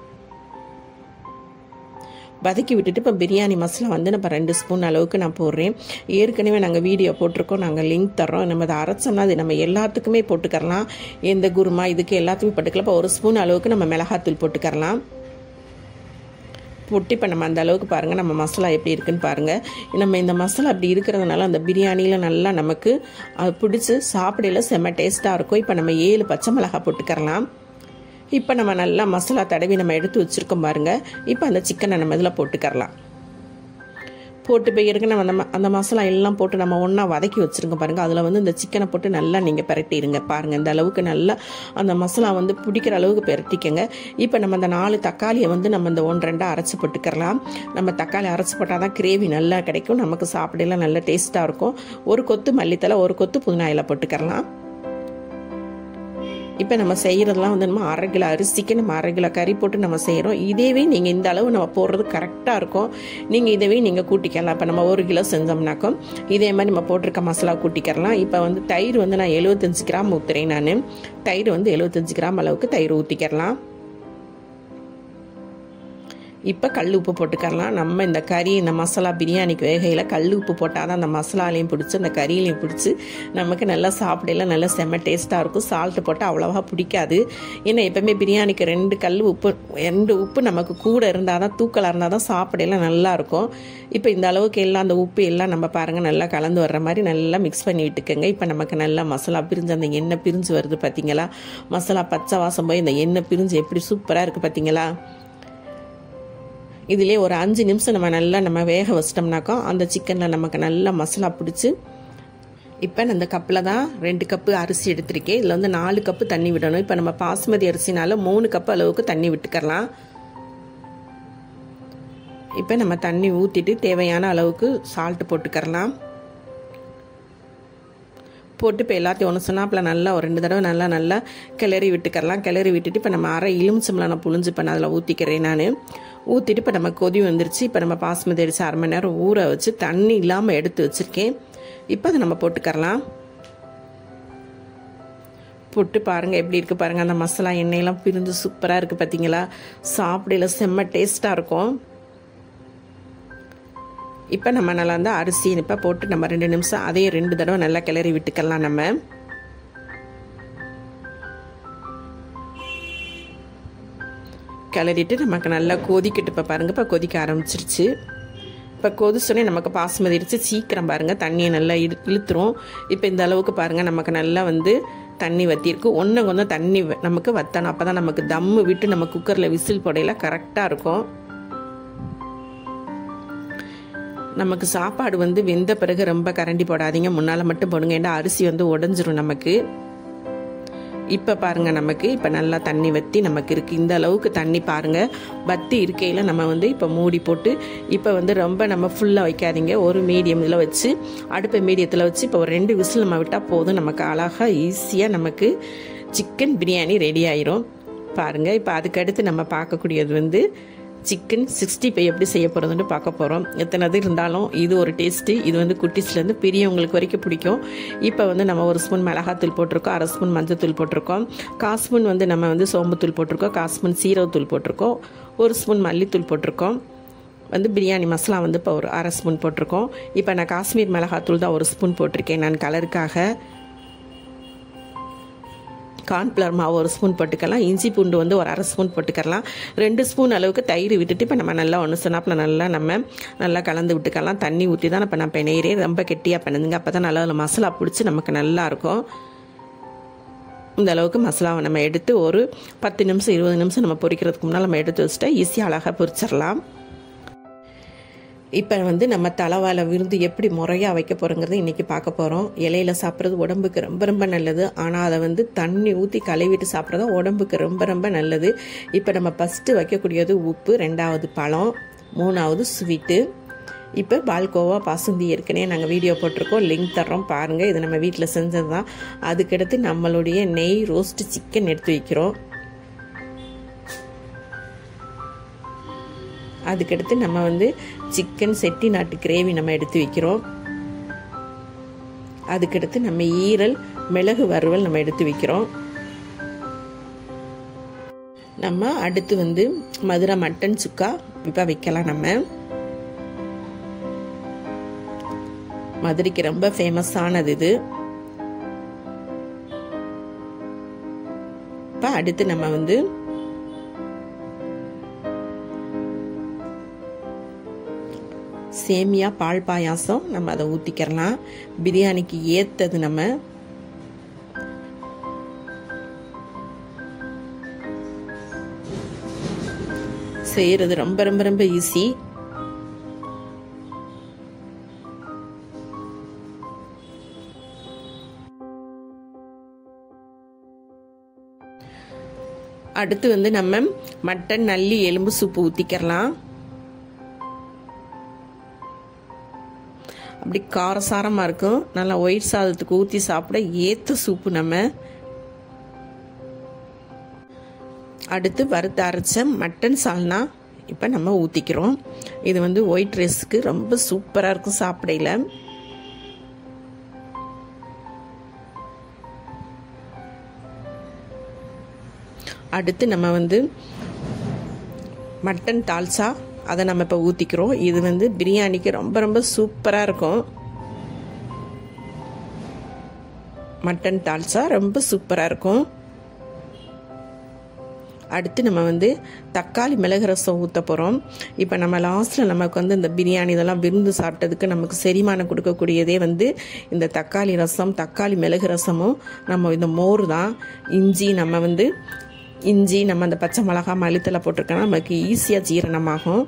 வதக்கி விட்டுட்டு இப்போ பிரியாணி மசாலா வந்து நம்ம ரெண்டு ஸ்பூன் அளவுக்கு நான் போடுறேன் ஏற்கனவே நாங்கள் வீடியோ போட்டிருக்கோம் நாங்கள் லிங்க் தர்றோம் நம்ம அதை அரைச்சோம்னா அது நம்ம எல்லாத்துக்குமே போட்டுக்கரலாம் எந்த குருமா இதுக்கு எல்லாத்துக்குமே போட்டுக்கலாம் இப்போ ஒரு ஸ்பூன் அளவுக்கு நம்ம மிளகாத்தூள் போட்டுக்கரலாம் போட்டு இப்போ நம்ம அந்த அளவுக்கு பாருங்கள் நம்ம மசாலா எப்படி இருக்குன்னு பாருங்கள் நம்ம இந்த மசாலா அப்படி இருக்கிறதுனால அந்த பிரியாணியில் நல்லா நமக்கு அது பிடிச்சி சாப்பிடையில செம்ம டேஸ்ட்டாக இருக்கும் இப்போ நம்ம ஏழு பச்சை மிளகாய் போட்டுக்கரலாம் இப்போ நம்ம நல்லா மசாலா தடவி நம்ம எடுத்து வச்சுருக்கோம் பாருங்கள் இப்போ அந்த சிக்கனை நம்ம இதில் போட்டுக்கரலாம் போட்டு போய் இருக்கு நம்ம அந்த ம- அந்த மசாலா எல்லாம் போட்டு நம்ம ஒன்றா வதக்கி வச்சுருங்க பாருங்கள் அதில் வந்து இந்த சிக்கனை போட்டு நல்லா நீங்கள் பிரட்டிடுங்க பாருங்கள் இந்த அளவுக்கு நல்லா அந்த மசாலா வந்து பிடிக்கிற அளவுக்கு பிரட்டிக்கங்க இப்போ நம்ம அந்த நாலு தக்காளியை வந்து நம்ம இந்த ஒன்று ரெண்டாக அரைச்சி போட்டுக்கிறலாம் நம்ம தக்காளி அரைச்சி போட்டால் தான் கிரேவி நல்லா கிடைக்கும் நமக்கு சாப்பிடலாம் நல்ல டேஸ்ட்டாக இருக்கும் ஒரு கொத்து மல்லித்தலை ஒரு கொத்து புதினா இலை போட்டுக்கிறலாம் இப்போ நம்ம செய்கிறதெல்லாம் வந்து நம்ம அரை கிலோ அரிசிக்கு நம்ம அரை கிலோ கறி போட்டு நம்ம செய்கிறோம் இதேவே நீங்கள் இந்த அளவு நம்ம போடுறது கரெக்டாக இருக்கும் நீங்கள் இதவே நீங்கள் கூட்டிக்கலாம் இப்போ நம்ம ஒரு கிலோ செஞ்சோம்னாக்கோ இதே மாதிரி நம்ம போட்டிருக்க மசாலா கூட்டிக்கிறலாம் இப்போ வந்து தயிர் வந்து நான் எழுபத்தஞ்சு கிராம் ஊற்றுறேன் நான் தயிர் வந்து எழுபத்தஞ்சு கிராம் அளவுக்கு தயிர் ஊற்றிக்கிறலாம் இப்போ கல் உப்பு போட்டுக்கரலாம் நம்ம இந்த கறி இந்த மசாலா பிரியாணிக்கு வேகையில் கல் உப்பு போட்டால் தான் அந்த மசாலாலையும் பிடிச்சி அந்த கறியிலையும் பிடிச்சி நமக்கு நல்லா சாப்பிடல நல்லா செம்ம டேஸ்ட்டாக இருக்கும் சால்ட்டு போட்டால் அவ்வளோவா பிடிக்காது ஏன்னா எப்பவுமே பிரியாணிக்கு ரெண்டு கல் உப்பு ரெண்டு உப்பு நமக்கு கூட இருந்தால் தான் தூக்கலாக இருந்தால் தான் சாப்பிடல நல்லா இருக்கும் இப்போ இந்த அளவுக்கு எல்லாம் அந்த உப்பு எல்லாம் நம்ம பாருங்கள் நல்லா கலந்து வர்ற மாதிரி நல்லா மிக்ஸ் பண்ணி விட்டுக்கோங்க இப்போ நமக்கு நல்லா மசாலா பிரிஞ்சு அந்த எண்ணெய் பிரிஞ்சு வருது பார்த்தீங்களா மசாலா பச்சை வாசம் போய் இந்த எண்ணெய் பிரிஞ்சு எப்படி சூப்பராக இருக்குது பார்த்தீங்களா இதிலே ஒரு அஞ்சு நிமிஷம் நம்ம நல்லா நம்ம வேக வச்சிட்டோம்னாக்கா அந்த சிக்கனில் நமக்கு நல்லா மசாலா பிடிச்சி இப்போ நான் இந்த கப்பில் தான் ரெண்டு கப்பு அரிசி எடுத்திருக்கேன் இதில் வந்து நாலு கப்பு தண்ணி விடணும் இப்போ நம்ம பாசுமதி அரிசினால மூணு கப்பு அளவுக்கு தண்ணி விட்டுக்கரலாம் இப்போ நம்ம தண்ணி ஊற்றிட்டு தேவையான அளவுக்கு சால்ட்டு போட்டுக்கரலாம் போட்டு இப்போ எல்லாத்தையும் ஒன்று சொன்னாப்பில் நல்லா ஒரு ரெண்டு தடவை நல்லா நல்லா கிளறி விட்டுக்கரலாம் கிளறி விட்டுட்டு இப்போ நம்ம அரை எலுமிச்சம்பளம் நான் புழிஞ்சு இப்போ நான் அதில் ஊற்றிக்கிறேன் நான் ஊற்றிட்டு இப்போ நம்ம கொதி வந்துருச்சு இப்போ நம்ம பாஸ்மதி அரிசி அரை மணி நேரம் ஊற வச்சு தண்ணி இல்லாமல் எடுத்து வச்சுருக்கேன் இப்போ அதை நம்ம போட்டுக்கரலாம் போட்டு பாருங்கள் எப்படி இருக்குது பாருங்கள் அந்த மசாலா எண்ணெயெல்லாம் பிரிஞ்சு சூப்பராக இருக்குது பார்த்தீங்களா சாப்பிடையில செம்ம டேஸ்ட்டாக இருக்கும் இப்போ நம்ம நல்லா வந்து அரிசி இப்போ போட்டு நம்ம ரெண்டு நிமிஷம் அதே ரெண்டு தடவை நல்லா கிளறி விட்டுக்கலாம் நம்ம கிளறிட்டு நமக்கு நல்லா கொதிக்கிட்டு இப்போ பாருங்கள் இப்போ கொதிக்க ஆரம்பிச்சிருச்சு இப்போ கொதிச்சோடனே நமக்கு பாசுமதி அரிசி சீக்கிரம் பாருங்கள் தண்ணியை நல்லா இழு இழுத்துரும் இப்போ இந்த அளவுக்கு பாருங்கள் நமக்கு நல்லா வந்து தண்ணி வற்றிருக்கு ஒன்று கொஞ்சம் தண்ணி வ- நமக்கு வற்றணும் அப்போ தான் நமக்கு தம்மு விட்டு நம்ம குக்கரில் விசில் போடையில கரெக்டாக இருக்கும் நமக்கு சாப்பாடு வந்து வெந்த பிறகு ரொம்ப கரண்டி போடாதீங்க முன்னால் மட்டும் போடுங்க ஏன்னா அரிசி வந்து உடஞ்சிரும் நமக்கு இப்போ பாருங்க நமக்கு இப்போ நல்லா தண்ணி வற்றி நமக்கு இருக்குது இந்த அளவுக்கு தண்ணி பாருங்க வத்தி இருக்கையில் நம்ம வந்து இப்போ மூடி போட்டு இப்போ வந்து ரொம்ப நம்ம ஃபுல்லாக வைக்காதீங்க ஒரு மீடியம் இதில் வச்சு அடுப்பை மீடியத்தில் வச்சு இப்போ ஒரு ரெண்டு விசில் நம்ம விட்டால் போதும் நமக்கு அழகாக ஈஸியாக நமக்கு சிக்கன் பிரியாணி ரெடி ஆயிரும் பாருங்கள் இப்போ அதுக்கடுத்து நம்ம பார்க்கக்கூடியது வந்து சிக்கன் சிக்ஸ்டி ஃபைவ் எப்படி செய்ய போகிறதுன்னு பார்க்க போகிறோம் எத்தனைது இருந்தாலும் இது ஒரு டேஸ்ட்டு இது வந்து குட்டிஸ்லேருந்து பெரியவங்களுக்கு வரைக்கும் பிடிக்கும் இப்போ வந்து நம்ம ஒரு ஸ்பூன் மிளகாத்தூள் போட்டிருக்கோம் அரை ஸ்பூன் மஞ்சத்தூள் போட்டிருக்கோம் கால் ஸ்பூன் வந்து நம்ம வந்து சோம்புத்தூள் போட்டிருக்கோம் கால் ஸ்பூன் சீரகத்தூள் போட்டிருக்கோம் ஒரு ஸ்பூன் மல்லித்தூள் போட்டிருக்கோம் வந்து பிரியாணி மசாலா வந்து இப்போ ஒரு அரை ஸ்பூன் போட்டிருக்கோம் இப்போ நான் காஷ்மீர் மிளகாத்தூள் தான் ஒரு ஸ்பூன் போட்டிருக்கேன் நான் கலருக்காக கார்ன்ஃப்ளவர் மாவு ஒரு ஸ்பூன் போட்டுக்கலாம் இஞ்சி பூண்டு வந்து ஒரு அரை ஸ்பூன் போட்டுக்கலாம் ரெண்டு ஸ்பூன் அளவுக்கு தயிர் விட்டுட்டு இப்போ நம்ம நல்லா ஒன்று சொன்னாப்பில் நல்லா நம்ம நல்லா கலந்து விட்டுக்கலாம் தண்ணி ஊற்றி தான் இப்போ நான் பிணையிறே ரொம்ப கெட்டியாக பண்ணுதுங்க அப்போ தான் நல்லா அதில் மசாலா பிடிச்சி நமக்கு நல்லா இருக்கும் இந்த அளவுக்கு மசாலாவை நம்ம எடுத்து ஒரு பத்து நிமிஷம் இருபது நிமிஷம் நம்ம பொரிக்கிறதுக்கு முன்னால் நம்ம எடுத்து வச்சுட்டா ஈஸியாக அழகாக பொரிச்சிடலாம் இப்போ வந்து நம்ம தலைவாழை விருந்து எப்படி முறையாக வைக்க போகிறோங்கிறது இன்றைக்கி பார்க்க போகிறோம் இலையில சாப்பிட்றது உடம்புக்கு ரொம்ப ரொம்ப நல்லது ஆனால் அதை வந்து தண்ணி ஊற்றி கழுவிட்டு சாப்பிட்றது உடம்புக்கு ரொம்ப ரொம்ப நல்லது இப்போ நம்ம ஃபஸ்ட்டு வைக்கக்கூடியது உப்பு ரெண்டாவது பழம் மூணாவது ஸ்வீட்டு இப்போ பால்கோவா பாசுந்தி ஏற்கனவே நாங்கள் வீடியோ போட்டிருக்கோம் லிங்க் தர்றோம் பாருங்கள் இது நம்ம வீட்டில் செஞ்சது தான் அதுக்கடுத்து நம்மளுடைய நெய் ரோஸ்ட் சிக்கன் எடுத்து வைக்கிறோம் அதுக்கடுத்து நம்ம வந்து சிக்கன் செட்டி நாட்டு கிரேவி நம்ம எடுத்து வைக்கிறோம் அதுக்கடுத்து நம்ம ஈரல் மிளகு வறுவல் நம்ம எடுத்து வைக்கிறோம் நம்ம அடுத்து வந்து மதுரை மட்டன் சுக்கா இப்போ வைக்கலாம் நம்ம மதுரைக்கு ரொம்ப ஃபேமஸானது இது இப்போ அடுத்து நம்ம வந்து சேமியா பால் பாயாசம் நம்ம அதை ஊற்றிக்கிறலாம் பிரியாணிக்கு ஏற்றது நம்ம செய்கிறது ரொம்ப ரொம்ப ரொம்ப ஈஸி அடுத்து வந்து நம்ம மட்டன் நல்லி எலும்பு சூப்பு ஊற்றிக்கிறலாம் அப்படி காரசாரமாக இருக்கும் நல்லா ஒயிட் சாதத்துக்கு ஊற்றி சாப்பிட ஏற்ற சூப்பு நம்ம அடுத்து வறுத்து அரைச்ச மட்டன் சால்னா இப்போ நம்ம ஊற்றிக்கிறோம் இது வந்து ஒயிட் ரைஸ்க்கு ரொம்ப சூப்பராக இருக்கும் சாப்பிடையில அடுத்து நம்ம வந்து மட்டன் தால்சா அதை நம்ம இப்போ ஊற்றிக்கிறோம் இது வந்து பிரியாணிக்கு ரொம்ப ரொம்ப சூப்பராக இருக்கும் மட்டன் தால்சா ரொம்ப சூப்பராக இருக்கும் அடுத்து நம்ம வந்து தக்காளி மிளகு ரசம் ஊற்ற போகிறோம் இப்போ நம்ம லாஸ்ட்டில் நமக்கு வந்து இந்த பிரியாணி இதெல்லாம் விருந்து சாப்பிட்டதுக்கு நமக்கு செரிமானம் கொடுக்கக்கூடியதே வந்து இந்த தக்காளி ரசம் தக்காளி மிளகு ரசமும் நம்ம இந்த மோர் தான் இஞ்சி நம்ம வந்து இஞ்சி நம்ம அந்த பச்சை மிளகா மல்லித்தலை போட்டிருக்கோன்னா நமக்கு ஈஸியாக ஜீரணமாகும்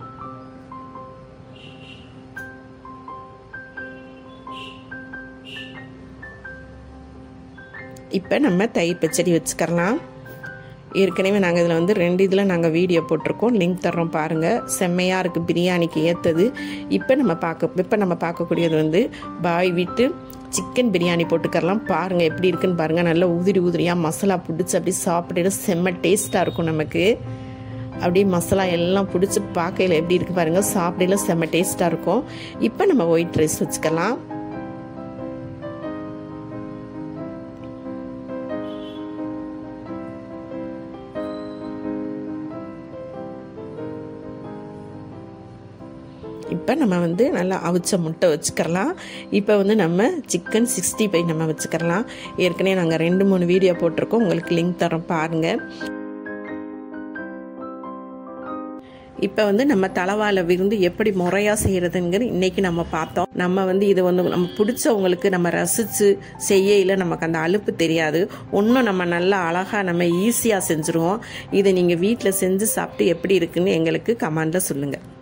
இப்போ நம்ம தயிர் பச்சடி வச்சுக்கலாம் ஏற்கனவே நாங்கள் இதில் வந்து ரெண்டு இதில் நாங்கள் வீடியோ போட்டிருக்கோம் லிங்க் தர்றோம் பாருங்கள் செம்மையாக இருக்குது பிரியாணிக்கு ஏற்றது இப்போ நம்ம பார்க்க இப்போ நம்ம பார்க்கக்கூடியது வந்து பாய் விட்டு சிக்கன் பிரியாணி போட்டுக்கரலாம் பாருங்கள் எப்படி இருக்குன்னு பாருங்கள் நல்லா உதிரி உதிரியாக மசாலா பிடிச்சி அப்படி சாப்பிட்டு செம்ம டேஸ்ட்டாக இருக்கும் நமக்கு அப்படியே மசாலா எல்லாம் பிடிச்சி பார்க்கையில் எப்படி இருக்குது பாருங்கள் சாப்பிடையில செம்ம டேஸ்ட்டாக இருக்கும் இப்போ நம்ம ஒயிட் ரைஸ் வச்சுக்கலாம் இப்போ நம்ம வந்து நல்லா அவிச்ச முட்டை வச்சுக்கிறலாம் இப்போ வந்து நம்ம சிக்கன் சிக்ஸ்டி ஃபைவ் நம்ம வச்சுக்கிறலாம் ஏற்கனவே நாங்கள் ரெண்டு மூணு வீடியோ போட்டிருக்கோம் உங்களுக்கு லிங்க் தரோம் பாருங்கள் இப்போ வந்து நம்ம தலைவாழை விருந்து எப்படி முறையாக செய்கிறதுங்கிற இன்னைக்கு நம்ம பார்த்தோம் நம்ம வந்து இது வந்து நம்ம பிடிச்சவங்களுக்கு நம்ம ரசித்து செய்யல நமக்கு அந்த அலுப்பு தெரியாது ஒன்றும் நம்ம நல்லா அழகாக நம்ம ஈஸியாக செஞ்சுருவோம் இதை நீங்கள் வீட்டில் செஞ்சு சாப்பிட்டு எப்படி இருக்குன்னு எங்களுக்கு கமெண்டில் சொல்லுங்கள்